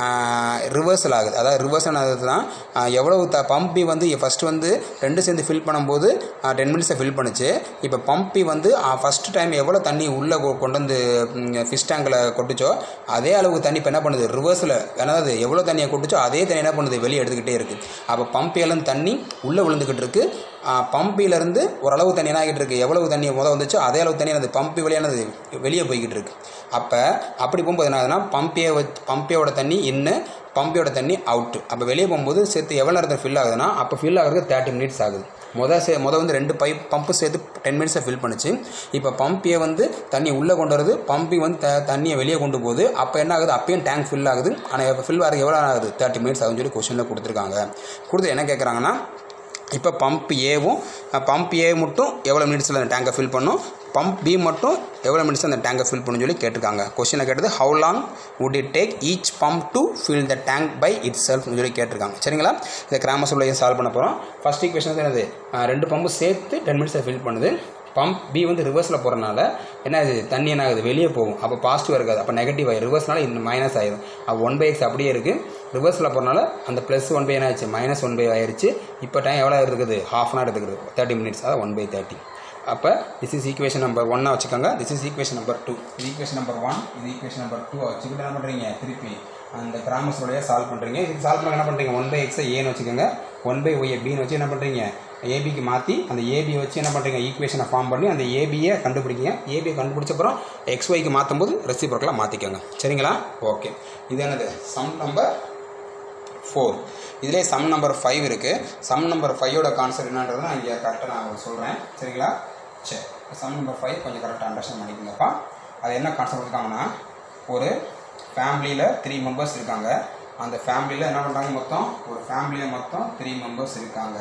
ரிவர்சல் ஆகுது அதாவது ரிவர்ஸ் ஆனதுனா எவ்வளவு த பம்ப் பி வந்து ஃபஸ்ட்டு வந்து ரெண்டு சேர்ந்து ஃபில் பண்ணும்போது டென் மினிட்ஸை ஃபில் பண்ணுச்சு இப்போ பம்ப் பி வந்து ஃபஸ்ட்டு டைம் எவ்வளோ தண்ணி உள்ளே கொண்டு வந்து ஃபிஷ் டேங்கில் கொட்டுச்சோ அதே அளவுக்கு தண்ணி இப்போ என்ன பண்ணுது ரிவர்ஸில் அதாவது எவ்வளோ தண்ணியை கொட்டுச்சோ அதே தண்ணி என்ன பண்ணுது வெளியே எடுத்துக்கிட்டே இருக்குது அப்போ பம்பியிலேருந்து தண்ணி உள்ளே விழுந்துக்கிட்டு இருக்குது பம்பிலேருந்து ஓரளவு தண்ணி என்ன ஆகிட்டு இருக்குது எவ்வளவு தண்ணி முதல் வந்துச்சோ அதே அளவு தண்ணி என்னது பம்பு வெளியானது வெளியே போய்கிட்டு இருக்கு அப்போ அப்படி போகும்போது என்ன ஆகுதுன்னா பம்பே பம்பையோட தண்ணி இன்னு பம்பியோட தண்ணி அவுட்டு அப்போ வெளியே போகும்போது சேர்த்து எவ்வளோ நேரத்தில் ஃபில் ஆகுதுன்னா அப்போ ஃபில் ஆகிறதுக்கு தேர்ட்டி மினிட்ஸ் ஆகுது மொதல் சே மொதல் வந்து ரெண்டு பைப் பம்பு சேர்த்து டென் மினிட்ஸை ஃபில் பண்ணுச்சு இப்போ பம்பியை வந்து தண்ணி உள்ளே கொண்டு வருது பம்பி வந்து த தண்ணியை வெளியே கொண்டு போகுது அப்போ என்ன ஆகுது அப்பயும் டேங்க் ஃபில் ஆகுது ஆனால் இப்போ ஃபில் ஆகிறது எவ்வளோ ஆகுது தேர்ட்டி மினிட்ஸ் ஆகுதுன்னு சொல்லி கொஷனில் கொடுத்துருக்காங்க கொடுத்து என்ன கேட்குறாங்கன்னா இப்போ பம்ப் ஏவும் பம்ப் ஏ மட்டும் எவ்வளோ மினிட்ஸில் அந்த டேங்கை ஃபில் பண்ணும் பம்ப் பி மட்டும் எவ்வளோ மினிட்ஸ் அந்த டேங்கை ஃபில் பண்ணு சொல்லி கேட்டிருக்காங்க கொஸ்டினை கேட்டது how long would it take each pump to fill the tank by it செல்ஃப்னு சொல்லி கேட்டிருக்காங்க சரிங்களா இந்த கிராம சொல்லையும் சால்வ் பண்ண போகிறோம் ஃபஸ்ட் ஈக்குவேஷன் என்னது ரெண்டு பம்பு சேர்த்து டென் மினிட்ஸை ஃபில் பண்ணுது பம்ப் பி வந்து ரிவர்ஸில் போகிறனால என்ன ஆகுது தண்ணி என்ன ஆகுது வெளியே போகும் அப்போ பாசிட்டிவ் இருக்காது அப்போ நெகட்டிவ் ஆகிடும் ரிவர்ஸ்னால இந்த மைனஸ் ஆயிடும் அப்போ ஒன் பை எக்ஸ் அப்படியே இருக்குது ரிவர்ஸில் போகிறனால அந்த ப்ளஸ் ஒன் பை என்ன ஆச்சு மைனஸ் ஒன் பை ஆயிடுச்சு இப்போ டைம் எவ்வளோ இருக்குது ஹாஃப் அன் ஹவர் இருக்குது தேர்ட்டி மினிட்ஸ் அதாவது ஒன் பை தேர்ட்டி அப்போ திஸ் இஸ் ஈக்குவேஷன் நம்பர் ஒன்னாக வச்சுக்கோங்க this is equation number two இது ஈக்குவேஷன் நம்பர் ஒன் இது ஈக்குவேஷன் நம்பர் டூ வச்சுக்கிட்டு என்ன பண்ணுறீங்க திருப்பி அந்த கிராமஸோடைய சால்வ் பண்ணுறீங்க இதுக்கு சால்வ் பண்ண என்ன பண்ணுறீங்க ஒன் பை எக்ஸை ஏன்னு வச்சுக்கோங்க ஒன் பை ஒய் பின்னு வச்சு என்ன பண்ணுறீங்க ஏபிக்கு மாற்றி அந்த ஏபி வச்சு என்ன பண்ணுறீங்க ஈக்குவேஷனை ஃபார்ம் பண்ணி அந்த ஏபியை கண்டுபிடிங்க ஏபியை கண்டுபிடிச்சப்பறம் எக்ஸ் ஒய்க்கு மாற்றும் போது ரெசிப்ரோக்கலாக மாற்றிக்கோங்க சரிங்களா ஓகே இது என்னது சம் நம்பர் ஃபோர் இதிலே சம் நம்பர் ஃபைவ் இருக்குது சம் நம்பர் ஃபைவோட கான்செப்ட் என்னன்றது நான் இங்கே கரெக்டாக நான் சொல்கிறேன் சரிங்களா சரி சம் நம்பர் ஃபைவ் கொஞ்சம் கரெக்டாக அண்டர்ஸ்டாண்ட் பண்ணிக்கோங்கப்பா அது என்ன கான்செப்ட் இருக்காங்கன்னா ஒரு ஃபேமிலியில் த்ரீ மெம்பர்ஸ் இருக்காங்க அந்த ஃபேமிலியில் என்ன பண்ணுறாங்க மொத்தம் ஒரு ஃபேமிலியில் மொத்தம் த்ரீ மெம்பர்ஸ் இருக்காங்க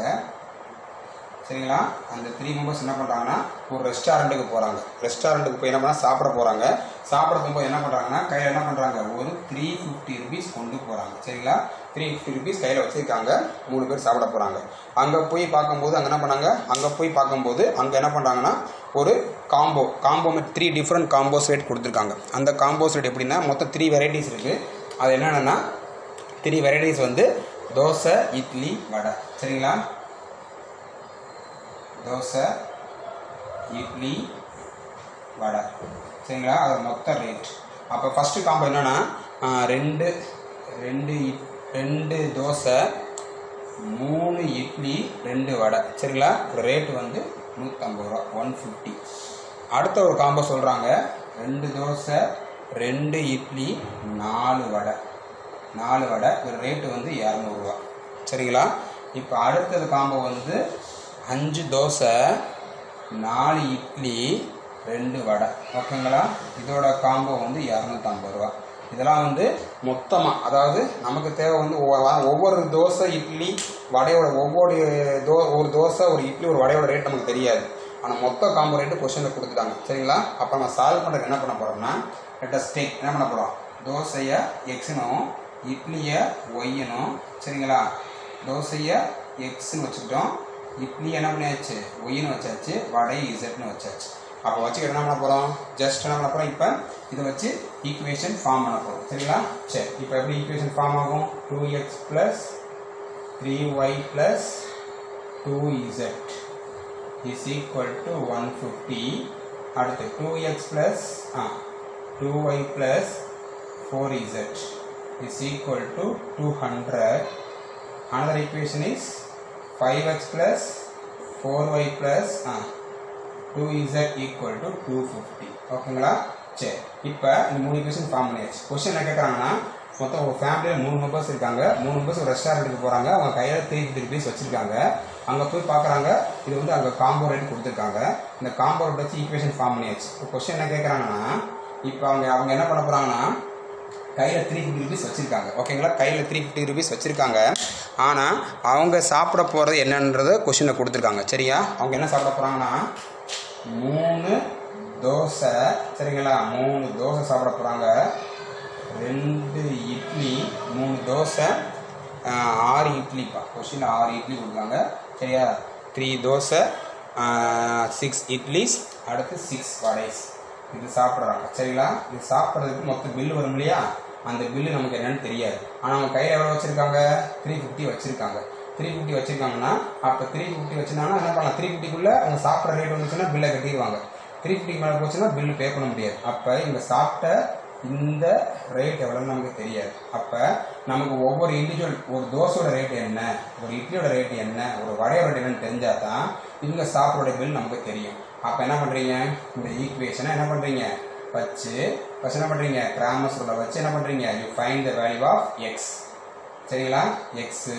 சரிங்களா அந்த த்ரீ மெம்பர்ஸ் என்ன பண்ணுறாங்கன்னா ஒரு ரெஸ்டாரண்ட்டுக்கு போகிறாங்க ரெஸ்டாரண்ட்டுக்கு போய் என்ன பண்ணால் சாப்பிட போகிறாங்க சாப்பிட போகும்போது என்ன பண்ணுறாங்கன்னா கையில் என்ன பண்ணுறாங்க ஒரு த்ரீ ஃபிஃப்டி ருபீஸ் கொண்டு போகிறாங்க சரிங்களா த்ரீ ஃபிஃப்டி ருபீஸ் கையில் வச்சுருக்காங்க மூணு பேர் சாப்பிட போகிறாங்க அங்கே போய் பார்க்கும்போது அங்கே என்ன பண்ணாங்க அங்கே போய் பார்க்கும்போது அங்கே என்ன பண்ணுறாங்கன்னா ஒரு combo combo three different combos rate கொடுத்துருக்காங்க அந்த காம்போஸ் ரேட் எப்படின்னா மொத்தம் த்ரீ வெரைட்டிஸ் இருக்குது அது என்னென்னா த்ரீ வெரைட்டிஸ் வந்து தோசை இட்லி வடை சரிங்களா தோசை இட்லி வடை சரிங்களா அது மொத்த ரேட் அப்போ ஃபஸ்ட்டு காம்போ என்னென்னா ரெண்டு ரெண்டு இட் ரெண்டு தோசை மூணு இட்லி ரெண்டு வடை சரிங்களா ரேட்டு வந்து நூற்றம்பது ரூபா ஒன் ஃபிஃப்டி அடுத்த ஒரு காம்போ சொல்கிறாங்க ரெண்டு தோசை ரெண்டு இட்லி நாலு வடை நாலு வடை ரேட்டு வந்து இரநூறுவா சரிங்களா இப்போ அடுத்தது காம்போ வந்து அஞ்சு தோசை நாலு இட்லி ரெண்டு வடை ஓகேங்களா இதோட காம்போ வந்து இரநூத்தம்பது ரூபா இதெல்லாம் வந்து மொத்தமாக அதாவது நமக்கு தேவை வந்து ஒவ்வொரு ஒவ்வொரு தோசை இட்லி வடையோட ஒவ்வொரு தோ ஒரு தோசை ஒரு இட்லி ஒரு வடையோட ரேட் நமக்கு தெரியாது ஆனால் மொத்த காம்போ ரேட்டு கொஸ்டினில் கொடுத்துட்டாங்க சரிங்களா அப்போ நம்ம சால்வ் பண்ணுறதுக்கு என்ன பண்ண போகிறோம்னா லெட்டஸ் டேக் என்ன பண்ண போகிறோம் தோசையை எக்ஸனும் இட்லியை ஒய்யனும் சரிங்களா தோசையை எக்ஸ்னு வச்சுக்கிட்டோம் இட்லி என்ன பண்ணியாச்சு ஒய்னு வச்சாச்சு வடை இசட்னு வச்சாச்சு அப்போ வச்சுக்கிட்டு என்ன பண்ண போகிறோம் ஜஸ்ட் என்ன பண்ண போகிறோம் இப்போ இதை வச்சு ஈக்குவேஷன் ஃபார்ம் பண்ண போகிறோம் சரிங்களா சரி இப்போ எப்படி ஈக்குவேஷன் ஃபார்ம் ஆகும் two x plus three y plus two z is equal to one fifty அடுத்து two x plus uh two y plus four z is equal to two hundred another equation is 5x plus 4y plus uh, 2z equal to 250 ஓகேங்களா சரி இப்போ இந்த மூணு equation form பண்ணியாச்சு question என்ன கேட்குறாங்கன்னா மொத்தம் ஒரு ஃபேமிலியில் மூணு மெம்பர்ஸ் இருக்காங்க மூணு மெம்பர்ஸ் ஒரு ரெஸ்டாரண்ட்டுக்கு போகிறாங்க அவங்க கையில் த்ரீ ஃபிஃப்டி ருபீஸ் வச்சிருக்காங்க அங்கே போய் பார்க்குறாங்க இது வந்து அங்கே காம்போ ரேட் கொடுத்துருக்காங்க இந்த காம்போ ரேட் வச்சு ஈக்குவேஷன் ஃபார்ம் பண்ணியாச்சு இப்போ கொஸ்டின் என்ன கேட்குறாங்கன்னா இப்போ அவங்க அவங்க என்ன பண்ண போகிறாங்கன்னா கையில் த்ரீ ஃபிஃப்டி ருபீஸ் வச்சுருக்காங்க ஓகேங்களா கையில் த்ரீ ஃபிஃப்டி ருபீஸ் வச்சுருக்காங்க ஆனால் அவங்க சாப்பிட போகிறது என்னன்றதை கொஷினில் கொடுத்துருக்காங்க சரியா அவங்க என்ன சாப்பிட போகிறாங்கன்னா மூணு தோசை சரிங்களா மூணு தோசை சாப்பிட போகிறாங்க ரெண்டு இட்லி மூணு தோசை ஆஹ், ஆறு இட்லிப்பா கொஷினில் ஆறு இட்லி கொடுத்தாங்க சரியா த்ரீ தோசை சிக்ஸ் இட்லிஸ் அடுத்து சிக்ஸ் வடைஸ் இது சாப்பிட்றாங்க சரிங்களா இது சாப்பிட்றதுக்கு மொத்த பில்லு வரும் இல்லையா அந்த பில்லு நமக்கு என்னன்னு தெரியாது ஆனால் அவங்க கையில் எவ்வளோ வச்சுருக்காங்க த்ரீ ஃபிஃப்டி வச்சுருக்காங்க த்ரீ ஃபிஃப்டி வச்சுருக்காங்கன்னா அப்போ த்ரீ ஃபிஃப்டி வச்சுருந்தாங்கன்னா என்ன பண்ணலாம் த்ரீ ஃபிஃப்டிக்குள்ளே அவங்க சாப்பிட்ற ரேட் வந்துச்சுன்னா பில்லை கட்டிடுவாங்க த்ரீ ஃபிஃப்டிக்கு மேலே போச்சுன்னா பில்லு பே பண்ண முடியாது அப்போ இவங்க சாப்பிட்ட இந்த ரேட் எவ்வளோன்னு நமக்கு தெரியாது அப்போ நமக்கு ஒவ்வொரு இண்டிவிஜுவல் ஒரு தோசையோட ரேட் என்ன ஒரு இட்லியோட ரேட் என்ன ஒரு வடையோட ரேட் என்னன்னு தெரிஞ்சால் தான் இவங்க சாப்பிட்ற பில் நமக்கு தெரியும் அப்போ என்ன பண்ணுறீங்க இந்த ஈக்குவேஷனை என்ன பண்ணுறீங்க வச்சு ஃபஸ்ட் என்ன பண்ணுறீங்க கிராமர் சொல்ல வச்சு என்ன பண்ணுறீங்க you find the value of x சரிங்களா எக்ஸு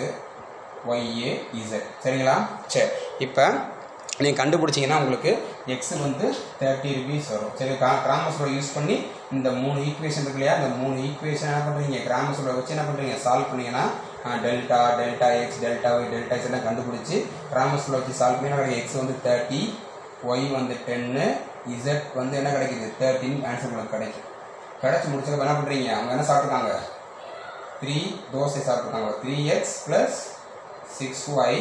ஒய்ஏ இசட் சரிங்களா சரி இப்போ நீங்கள் கண்டுபிடிச்சிங்கன்னா உங்களுக்கு எக்ஸ் வந்து தேர்ட்டி ருபீஸ் வரும் சரி கிராம சொல்ல யூஸ் பண்ணி இந்த மூணு ஈக்குவேஷன் இருக்கு இல்லையா இந்த மூணு ஈக்குவேஷன் என்ன பண்ணுறீங்க கிராம சொல்ல வச்சு என்ன பண்ணுறீங்க சால்வ் பண்ணீங்கன்னா delta delta x delta y delta x எல்லாம் கண்டுபிடிச்சி கிராம சொல்ல வச்சு சால்வ் பண்ணி எக்ஸ் வந்து தேர்ட்டி ஒய் வந்து டென்னு இசட் வந்து என்ன கிடைக்குது தேர்ட்டின் ஆன்சர் உங்களுக்கு கிடைக்கும் கிடைச்சி முடிச்சதுக்கு என்ன பண்ணுறீங்க அவங்க என்ன சாப்பிட்ருக்காங்க த்ரீ தோசை சாப்பிட்ருக்காங்க three x plus six y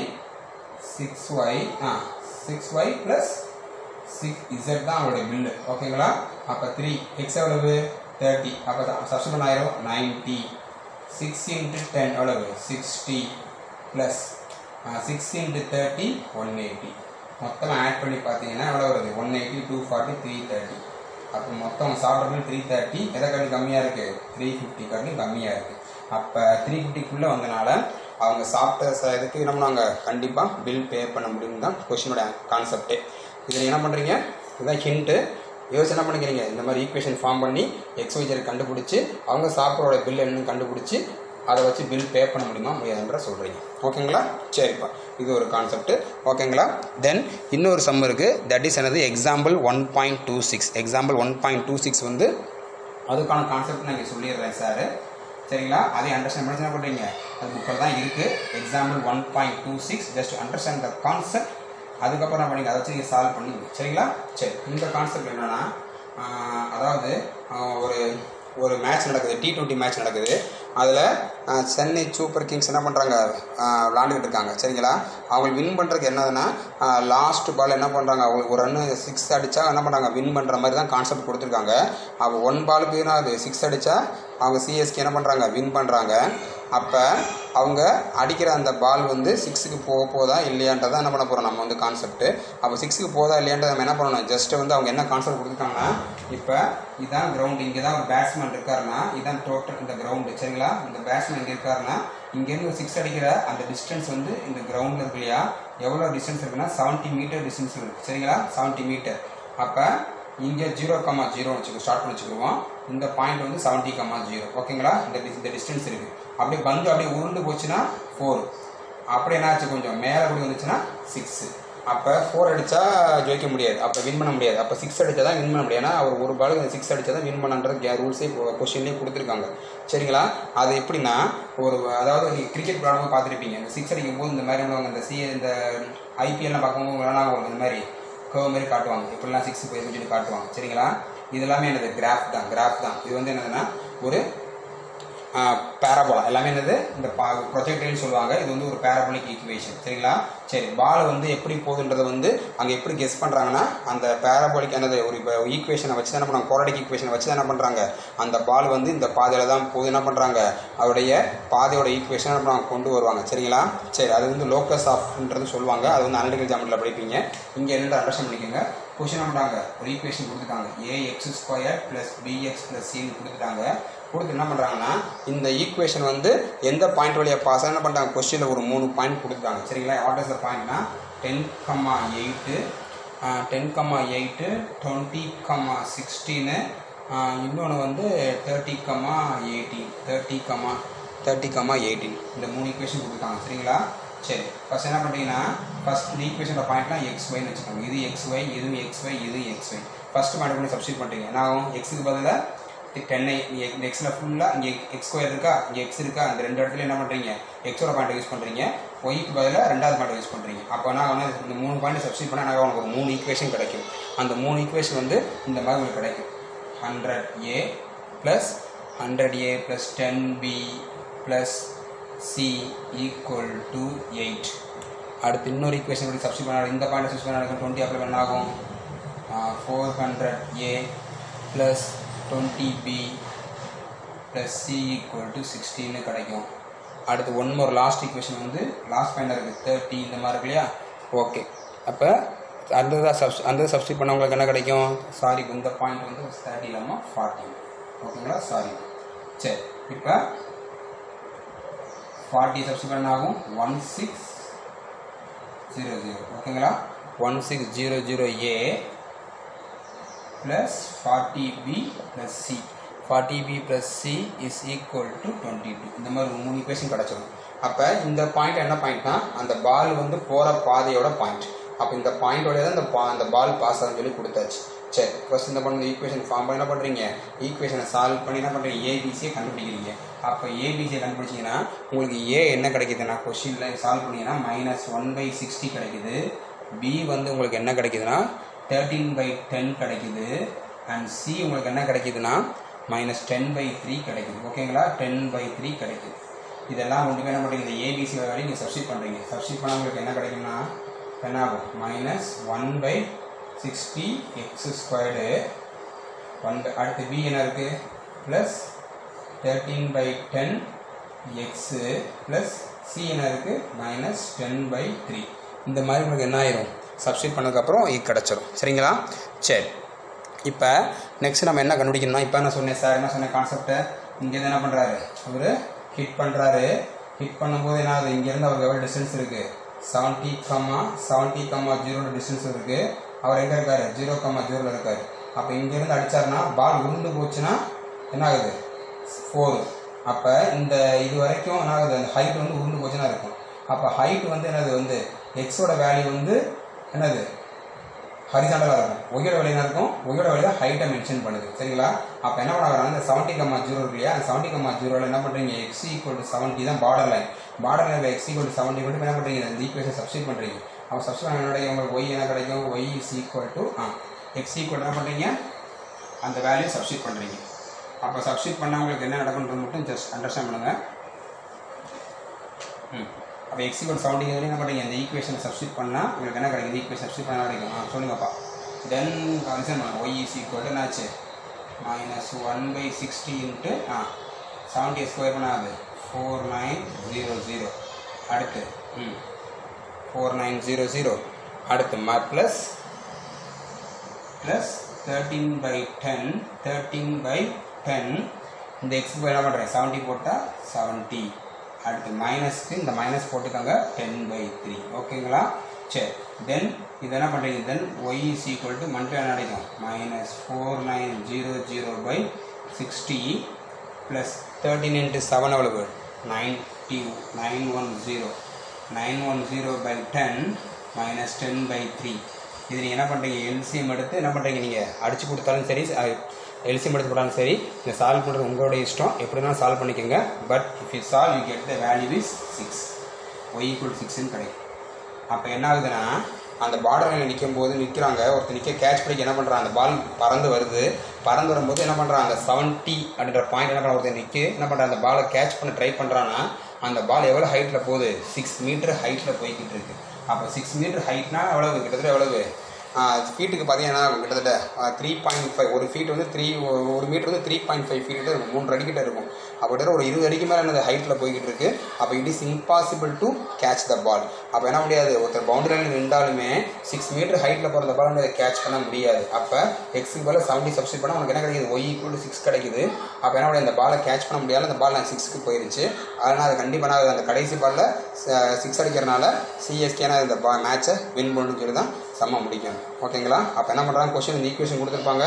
six y uh six y plus six z தான் அவங்களுடைய பில்லு ஓகேங்களா அப்போ த்ரீ எக்ஸ் எவ்வளவு தேர்ட்டி அப்போ தான் சப்ஸ்டியூட் ஆயிரும் நைன்ட்டி சிக்ஸ் இன்ட்டு டென் எவ்வளவு sixty plus six into thirty one eighty மொத்தம் ஆட் பண்ணி பார்த்தீங்கன்னா எவ்வளோ வருது one eighty two forty three thirty அப்போ மொத்தம் சாப்பிட்றது த்ரீ தேர்ட்டி எதை கட்டி கம்மியாக இருக்குது த்ரீ ஃபிஃப்டி கட்டி கம்மியாக இருக்குது அப்போ த்ரீ ஃபிஃப்டிக்குள்ளே வந்தனால அவங்க சாப்பிட்ட ச- இதுக்கு என்ன பண்ணுவாங்க கண்டிப்பாக பில் பே பண்ண முடியும் தான் கொஷினோட கான்செப்டே இதில் என்ன பண்ணுறீங்க இதுதான் ஹிண்ட்டு யோசிச்சு என்ன பண்ணிக்கிறீங்க இந்த மாதிரி ஈக்குவேஷன் ஃபார்ம் பண்ணி எக்ஸ்ஒய்ஜர் கண்டுபிடிச்சி அவங்க சாப்பிட்றோட பில் என்னன்னு கண்டுபிடிச்சி அதை வச்சு பில் பே பண்ண முடியுமா முடியாதுன்ற சொல்கிறீங்க ஓகேங்களா சரிப்பா இது ஒரு கான்செப்ட் ஓகேங்களா தென் இன்னொரு சம் இருக்குது தட் இஸ் எனது example one point two six example one point two six வந்து அதுக்கான கான்செப்ட் நான் இங்கே சொல்லிடுறேன் சார் சரிங்களா அதை அண்டர்ஸ்டாண்ட் பண்ணி என்ன பண்ணுறீங்க அது புக்கில் தான் இருக்குது example one point two six just understand the concept அதுக்கப்புறம் என்ன பண்ணீங்க அதை வச்சு நீங்கள் சால்வ் பண்ணி சரிங்களா சரி இந்த கான்செப்ட் என்னென்னா அதாவது ஆஹ், ஒரு ஒரு மேட்ச் நடக்குது டி டுவெண்ட்டி மேட்ச் நடக்குது அதில் சென்னை சூப்பர் கிங்ஸ் என்ன பண்ணுறாங்க விளாண்டுக்கிட்டு இருக்காங்க சரிங்களா அவங்க வின் பண்ணுறதுக்கு என்னதுன்னா லாஸ்ட் பால் என்ன பண்ணுறாங்க அவங்களுக்கு ஒரு ரன்னு சிக்ஸ் அடித்தா என்ன பண்ணுறாங்க வின் பண்ணுற மாதிரி தான் கான்செப்ட் கொடுத்துருக்காங்க அவங்க ஒன் பாலுக்கு அது சிக்ஸ் அடித்தா அவங்க சிஎஸ்கே என்ன பண்ணுறாங்க வின் பண்ணுறாங்க அப்போ அவங்க அடிக்கிற அந்த பால் வந்து சிக்ஸுக்கு போக போதா இல்லையான்றதை என்ன பண்ண போகிறோம் நம்ம வந்து கான்செப்ட் அப்போ சிக்ஸுக்கு போதா இல்லையான்றதை நம்ம என்ன பண்ணணும் ஜஸ்ட் வந்து அவங்க என்ன கான்செப்ட் கொடுத்துருக்காங்கன்னா இப்போ இதான் கிரவுண்ட் இங்கே தான் ஒரு பேட்ஸ்மேன் இருக்காருன்னா இதான் டோட்டல் இந்த கிரவுண்டு சரிங்களா இந்த பேட்ஸ்மேன் இங்கே இருக்காருன்னா இங்கேருந்து சிக்ஸ் அடிக்கிற அந்த டிஸ்டன்ஸ் வந்து இந்த கிரவுண்டில் இருக்கு இல்லையா எவ்வளோ டிஸ்டன்ஸ் இருக்குன்னா செவன்ட்டி மீட்டர் டிஸ்டன்ஸ் இருக்குது சரிங்களா செவன்ட்டி மீட்டர் அப்போ இங்கே ஜீரோ கமா ஜீரோ வச்சுக்கோ ஸ்டார்ட் பண்ணி வச்சுக்கிடுவோம் இந்த பாயிண்ட் வந்து செவன்ட்டி கமா ஜீரோ ஓகேங்களா இந்த dis- இந்த டிஸ்டன்ஸ் இருக்குது அப்படியே பந்து அப்படியே உருண்டு போச்சுன்னா ஃபோர் அப்படியே என்ன ஆச்சு கொஞ்சம் மேலே கூட வந்துச்சுன்னா சிக்ஸு அப்போ ஃபோர் அடித்தா ஜெயிக்க முடியாது அப்போ வின் பண்ண முடியாது அப்போ சிக்ஸ் அடித்தா தான் வின் பண்ண முடியாது ஏன்னா அவர் ஒரு பாலுக்கு சிக்ஸ் அடித்தா தான் வின் பண்ணன்றது ரூல்ஸே கொஷின்லேயே கொடுத்துருக்காங்க சரிங்களா அது எப்படின்னா ஒரு அதாவது நீங்கள் கிரிக்கெட் விளாடும்போது பார்த்துருப்பீங்க இந்த சிக்ஸ் அடிக்கும் போது இந்த மாதிரி விடுவாங்க இந்த சி இந்த ஐபிஎல்லாம் பார்க்கும்போது விளாட்னா உங்களுக்கு இந்த மாதிரி கர்வ் மாதிரி காட்டுவாங்க இப்படிலாம் சிக்ஸ் போய் சொல்லி காட்டுவாங்க சரிங்களா இது எல்லாமே என்னது கிராஃப் தான் கிராஃப் தான் இது வந்து என்னதுன்னா ஒரு பேராபோலா எல்லாமே என்னது இந்த ப்ரொஜெக்டைல்னு சொல்லுவாங்க இது வந்து ஒரு பேராபோலிக் ஈக்குவேஷன் சரிங்களா சரி பால் வந்து எப்படி போகுதுன்றதை வந்து அங்கே எப்படி கெஸ் பண்ணுறாங்கன்னா அந்த பேராபோலிக் என்னது ஒரு இப்போ ஈக்குவேஷனை வச்சு தான் என்ன பண்ணுறாங்க கோரடிக் ஈக்குவேஷனை வச்சு தான் என்ன பண்ணுறாங்க அந்த பால் வந்து இந்த பாதையில் தான் போகுது என்ன பண்ணுறாங்க அவருடைய பாதையோட ஈக்குவேஷன் என்ன பண்ணுவாங்க கொண்டு வருவாங்க சரிங்களா சரி அது வந்து லோக்கஸ் ஆஃப்ன்றது சொல்லுவாங்க அது வந்து அனலிட்டிக்கல் ஜாமெண்ட்டில் படிப்பீங்க இங்கே என்னென்று அண்டர்ஸ்டாண்ட் பண்ணிக்கோங்க கொஷின் பண்ணுறாங்க ஒரு ஈக்குவேஷன் கொடுத்துட்டாங்க a x square plus b x plus சின்னு கொடுத்துட்டாங்க கொடுத்து என்ன பண்ணுறாங்கன்னா இந்த ஈக்குவேஷன் வந்து எந்த பாயிண்ட் வழியாக பாஸ் என்ன பண்ணுறாங்க கொஸ்டினில் ஒரு மூணு பாயிண்ட் கொடுத்துட்டாங்க சரிங்களா வாட் இஸ் த பாயிண்ட்னா ten comma eight ten comma eight twenty comma சிக்ஸ்டீனு இன்னொன்று வந்து thirty comma eighteen thirty comma thirty comma eighteen இந்த மூணு ஈக்குவேஷன் கொடுத்துருக்காங்க சரிங்களா சரி ஃபஸ்ட் என்ன பண்ணுறீங்கன்னா ஃபஸ்ட் இந்த ஈக்குவேஷனோட பாயிண்ட்லாம் எக்ஸ் ஒய்னு வச்சுக்கோங்க இது எக்ஸ் ஒய் இதுவும் எக்ஸ் ஒய் இது எக்ஸ் ஒய் ஃபஸ்ட்டு பாயிண்ட் பண்ணி சப்ஸ்டியூட் பண்ணுறீங்க என்ன ஆகும் எக்ஸுக்கு பதிலாக டென்னை இந்த எக்ஸில் ஃபுல்லாக இங்கே எக்ஸ் ஸ்கொயர் இருக்கா இங்கே எக்ஸ் இருக்கா அந்த ரெண்டு இடத்துல என்ன பண்ணுறீங்க எக்ஸோட பாயிண்ட் யூஸ் பண்ணுறீங்க ஒய்க்கு பதிலாக ரெண்டாவது பாயிண்ட் யூஸ் பண்ணுறீங்க அப்போ நான் வந்து இந்த மூணு பாயிண்ட் சப்ஸ்டியூட் பண்ணால் எனக்கு உனக்கு ஒரு மூணு ஈக்குவேஷன் கிடைக்கும் அந்த மூணு ஈக்குவேஷன் வந்து இந்த மாதிரி உங்களுக்கு கிடைக்கும் hundred a plus hundred a plus ten b plus c equal to eight அடுத்து இன்னொரு ஈக்குவேஷன் இப்படி சப்ஸ்டியூட் பண்ண இந்த பாயிண்ட் சப்ஸ்டியூட் பண்ண டுவெண்ட்டி அப்புறம் என்ன ஆகும் four hundred a plus twenty b plus c equal to சிக்ஸ்டின்னு கிடைக்கும் அடுத்து ஒன் மோர் லாஸ்ட் ஈக்குவேஷன் வந்து லாஸ்ட் பாயிண்ட் இருக்குது தேர்ட்டி இந்த மாதிரி இருக்கு இல்லையா ஓகே அப்போ அந்த சப்ஸ் அந்த சப்ஸ்டியூட் பண்ண உங்களுக்கு என்ன கிடைக்கும் சாரி இந்த பாயிண்ட் வந்து தேர்ட்டி இல்லாமல் ஃபார்ட்டி ஓகேங்களா சாரி சரி இப்போ ஃபார்ட்டி சப்ஸ்டியூட் பண்ண ஆகும் ஒன் சிக்ஸ் ஜீரோ ஜீரோ ஓகேங்களா one six zero zero a plus forty b plus c forty b plus c is equal to twenty two இந்த மாதிரி ஒரு மூணு ஈக்குவேஷன் கிடச்சிடும் அப்போ இந்த பாயிண்ட் என்ன பாயிண்ட்னா அந்த பால் வந்து போகிற பாதையோட பாயிண்ட் அப்போ இந்த பாயிண்டோட தான் இந்த பா அந்த பால் பாஸ் ஆகுதுன்னு சொல்லி கொடுத்தாச்சு சரி ஃபர்ஸ்ட் இந்த பண்ண ஈக்குவேஷன் ஃபார்ம் பண்ணி என்ன பண்ணுறீங்க ஈக்குவேஷனை சால்வ் பண்ணி என்ன பண்ணுறீங்க ஏபிசியை கண்டுபிடிக்கிறீங்க அப்போ ஏபிசியை கண்டுபிடிச்சிங்கன்னா உங்களுக்கு ஏ என்ன கிடைக்குதுன்னா கொஷினில் சால்வ் பண்ணீங்கன்னா மைனஸ் ஒன் பை சிக்ஸ்டி கிடைக்குது பி வந்து உங்களுக்கு என்ன கிடைக்குதுன்னா தேர்ட்டீன் பை டென் கிடைக்குது அண்ட் சி உங்களுக்கு என்ன கிடைக்குதுன்னா மைனஸ் டென் பை த்ரீ கிடைக்குது ஓகேங்களா டென் பை த்ரீ கிடைக்குது இதெல்லாம் கொண்டு போய் என்ன பண்ணுறீங்க இந்த ஏபிசி வேலையை நீங்கள் சப்ஸ்டியூட் பண்ணுறீங்க சப்ஸ்டியூட் பண்ணால் உங்களுக்கு என்ன கிடைக்கும்னா என்ன ஆகும் minus one by sixty x squared one by அடுத்து பி என்ன இருக்குது plus thirteen by ten x plus c என்ன இருக்குது மைனஸ் டென் பை த்ரீ இந்த மாதிரி உங்களுக்கு என்ன ஆயிரும் சப்ஸ்டியூட் பண்ணதுக்கப்புறம் இது கிடச்சிரும் சரிங்களா சரி இப்போ நெக்ஸ்ட் நம்ம என்ன கண்டுபிடிக்கணும்னா இப்போ என்ன சொன்னேன் சார் என்ன சொன்னேன் கான்செப்டை இங்கேருந்து என்ன பண்ணுறாரு அவர் ஹிட் பண்ணுறாரு ஹிட் பண்ணும்போது என்ன ஆகுது இங்கேருந்து அவருக்கு எவ்வளோ டிஸ்டன்ஸ் இருக்குது செவன்ட்டி கம்மா செவன்ட்டி கம்மா ஜீரோட டிஸ்டன்ஸ் இருக்குது அவர் எங்கே இருக்காரு ஜீரோ கம்மா ஜீரோவில் இருக்காரு அப்போ இங்கேருந்து அடித்தாருன்னா பால் உருண்டு போச்சுன்னா என்ன ஆகுது ஃபோர் அப்போ இந்த இது வரைக்கும் என்ன ஆகுது அந்த ஹைட் வந்து உருண்டு போச்சுன்னா இருக்கும் அப்போ ஹைட் வந்து என்னது வந்து எக்ஸோட வேல்யூ வந்து என்னது ஹரிசாண்டலாக இருக்கும் ஒய்யோட வேலை என்ன இருக்கும் ஒய்யோட வேலை தான் ஹைட்டை மென்ஷன் பண்ணுது சரிங்களா அப்போ என்ன பண்ண இந்த செவன்ட்டி கம்மா ஜீரோ இருக்கு இல்லையா அந்த செவன்ட்டி கம்மா ஜீரோவில் என்ன பண்ணுறீங்க எக்ஸ் ஈக்குவல் டு செவன்ட்டி தான் border line border line x equal to seventy மட்டும் என்ன பண்ணுறீங்க இந்த ஈக்குவேஷன் சப்ஸ்டியூட் பண்ணுறீங்க அப்போ சப்ஸ்டியூட் பண்ண என்ன கிடைக்கும் உங்களுக்கு ஒய் என்ன கிடைக்கும் y is equal to uh x equal என்ன பண்ணுறீங்க அந்த வேல்யூ சப்ஸ்டியூட் பண்ணுறீங்க அப்போ சப்ஸ்டியூட் பண்ணால் உங்களுக்கு என்ன நடக்குன்றது மட்டும் ஜஸ்ட் அண்டர்ஸ்டாண்ட் பண்ணுங்கள் ம் அப்போ எக்ஸ் ஈக்குவல் செவன்ட்டி என்ன பண்ணுறீங்க இந்த ஈக்குவேஷன் சப்ஸ்டியூட் பண்ணால் உங்களுக்கு என்ன கிடைக்கும் ஈக்குவேஷன் சப்ஸ்டியூட் பண்ணால் கிடைக்கும் ஆ சொல்லுங்கப்பா தென் கன்சர்ன் பண்ணுங்க ஒய் இஸ் ஈக்குவல் என்னாச்சு minus one by sixty into uh seventy square பண்ணாது ஃபோர் நைன் ஜீரோ ஜீரோ அடுத்து ம் ஃபோர் நைன் ஜீரோ ஜீரோ அடுத்து மா plus plus thirteen by ten thirteen by ten இந்த எக்ஸுக்கு என்ன பண்ணுறேன் செவன்ட்டி போட்டால் செவன்ட்டி அடுத்து மைனஸ்க்கு இந்த மைனஸ் போட்டுக்கோங்க டென் பை த்ரீ ஓகேங்களா சரி தென் இது என்ன பண்ணுறீங்க then y is equal to multi என்ன கிடைக்கும் minus four nine zero zero by sixty plus thirteen into seven எவ்வளவு ninety nine one zero nine one zero by ten minus ten by three இது நீங்கள் என்ன பண்ணுறீங்க எல்சிஎம் எடுத்து என்ன பண்ணுறீங்க நீங்கள் அடிச்சு கொடுத்தாலும் சரி எல்சிஎம் எடுத்து போட்டாலும் சரி இந்த சால்வ் பண்ணுறது உங்களோட இஷ்டம் எப்படி வேணாலும் சால்வ் பண்ணிக்கோங்க but if you solve you get the value is six y equal சிக்ஸ்ன்னு கிடைக்கும் அப்போ என்ன ஆகுதுன்னா அந்த பார்டரில் நிற்கும் போது நிற்கிறாங்க ஒருத்தர் நிற்க கேட்ச் பண்ணிக்க என்ன பண்ணுறாங்க அந்த பால் பறந்து வருது பறந்து வரும்போது என்ன பண்ணுறாங்க செவன்ட்டி அப்படின்ற பாயிண்ட் என்ன பண்ண ஒருத்தர் நிற்க என்ன பண்ணுறாங்க அந்த பாலை கேட்ச் பண்ண ட்ரை பண்ணுறான்னா அந்த பால் எவ்வளோ ஹைட்டில் போகுது சிக்ஸ் மீட்டர் ஹைட்டில் போய்கிட்டு இருக்கு அப்போ சிக்ஸ் மீட்டர் ஹைட்னா எவ்வளவு கிட்டத்தட்ட எவ்வளவு ஃபீட்டுக்கு பார்த்தீங்கன்னா கிட்டத்தட்ட த்ரீ பாயிண்ட் ஃபைவ் ஒரு ஃபீட் வந்து த்ரீ ஒரு மீட்டர் வந்து த்ரீ பாயிண்ட் ஃபைவ் ஃபீட் இருக்கும் மூன்று அடிக்கிட்ட இருக்கும் அப்போ கிட்ட ஒரு இருபது அடிக்கு மேலே என்னது ஹைட்டில் போய்கிட்டு இருக்கு அப்போ it is impossible to catch the ball அப்போ என்ன முடியாது ஒருத்தர் பவுண்டரி லைன் நின்றாலுமே சிக்ஸ் மீட்டர் ஹைட்டில் போகிற பால் வந்து கேட்ச் பண்ண முடியாது அப்போ எக்ஸுக்கு பதில் செவன்ட்டி சப்ஸ்டிட் பண்ணால் உனக்கு என்ன கிடைக்குது ஒய் ஈக்குவல் டு சிக்ஸ் கிடைக்குது அப்போ என்ன முடியாது அந்த பாலை கேட்ச் பண்ண முடியாது அந்த பால் நான் சிக்ஸ்க்கு போயிருச்சு அதனால் அது கண்டிப்பாக நான் அந்த கடைசி பாலில் சிக்ஸ் அடிக்கிறனால சிஎஸ்கே இந்த பா மேட்சை வின் பண்ணணும்னு சொல்லி தான் செம்ம முடிக்கும் ஓகேங்களா அப்போ என்ன பண்ணுறாங்க கொஸ்டின் இந்த ஈக்குவேஷன் கொடுத்துருப்பாங்க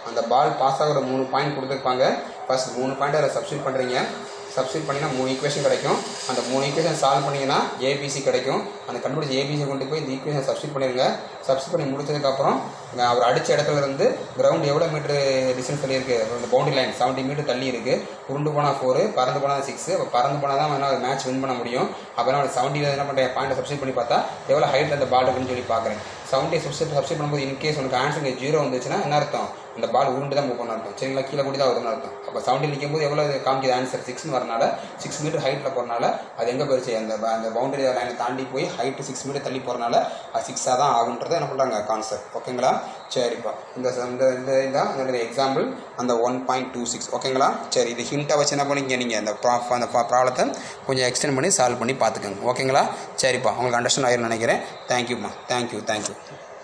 அந்த பால் பாஸ் ஆகிற மூணு பாயிண்ட் கொடுத்துருப்பாங்க ஃபர்ஸ்ட் மூணு பாயிண்ட் அதில் சப்ஸ்டியூட் பண்ணுறீங்க சப்ஸ்டியூட் பண்ணிங்கன்னா மூணு ஈக்குவேஷன் கிடைக்கும் அந்த மூணு ஈக்குவேஷன் சால்வ் பண்ணிங்கன்னா ஏபிசி கிடைக்கும் அந்த கண்டுபிடிச்ச ஏபிசி கொண்டு போய் இந்த ஈக்குவேஷன் சப்ஸ்டியூட் பண்ணிடுங்க சப்ஸ்டியூட் பண்ணி முடிச்சதுக்கப்புறம் அவர் அடித்த இடத்துல இருந்து கிரவுண்ட் எவ்வளோ மீட்டர் டிஸ்டன்ஸ் தள்ளி இருக்குது அந்த பவுண்டரி லைன் செவன்ட்டி மீட்டர் தள்ளி இருக்குது உருண்டு போனால் ஃபோரு பறந்து போனால் சிக்ஸ் அப்போ பறந்து போனால் தான் வேணா மேட்ச் வின் பண்ண முடியும் அப்போ நான் செவன்ட்டியில் என்ன பண்ணுறேன் பாயிண்ட் சப்ஸ்டியூட் பண்ணி பார்த்தா எவ்வளோ ஹைட் அந்த பால் இருக்குன்னு சொல்லி பார்க்குறேன் செவன்ட்டி சப்ஸ்டியூட் சப்ஸ்டியூட் பண்ணும்போது இன்கேஸ் உனக்கு ஆன்சர் ஜீரோ வந்துச்சுன்னா என்ன அர்த்தம் இந்த பால் உருண்டு தான் மூவ் பண்ண அர்த்தம் சரிங்களா கீழே கூடி தான் வரும்னு அர்த்தம் அப்போ செவன்ட்டி நிற்கும் போது எவ்வளோ காமிக்குது ஆன்சர் சிக்ஸ்னு வரனால சிக்ஸ் மீட்டர் ஹைட்டில் போகிறனால அது எங்கே போயிடுச்சு அந்த ப- அந்த பவுண்டரி லைனை தாண்டி போய் ஹைட்டு சிக்ஸ் மீட்டர் தள்ளி போகிறனால அது சிக்ஸாக தான் ஆகுன்றதை என்ன பண்ணுறாங்க கான்செப்ட் ஓகேங்களா சரிப்பா இந்த ச- இந்த இந்த இதான் என்னுடைய எக்ஸாம்பிள் அந்த ஒன் பாயிண்ட் டூ சிக்ஸ் ஓகேங்களா சரி இது ஹிண்ட்டை வச்சு என்ன பண்ணிங்க நீங்கள் அந்த ப்ரா அந்த ப்ராப்ளத்தை கொஞ்சம் எக்ஸ்டெண்ட் பண்ணி சால்வ் பண்ணி பார்த்துக்கோங்க ஓகேங்களா சரிப்பா உங்களுக்கு அண்டர்ஸ்டாண்ட் ஆயிரும்னு நினைக்கிறேன் தேங்க்யூம்மா தேங்க்யூ தேங்க்யூ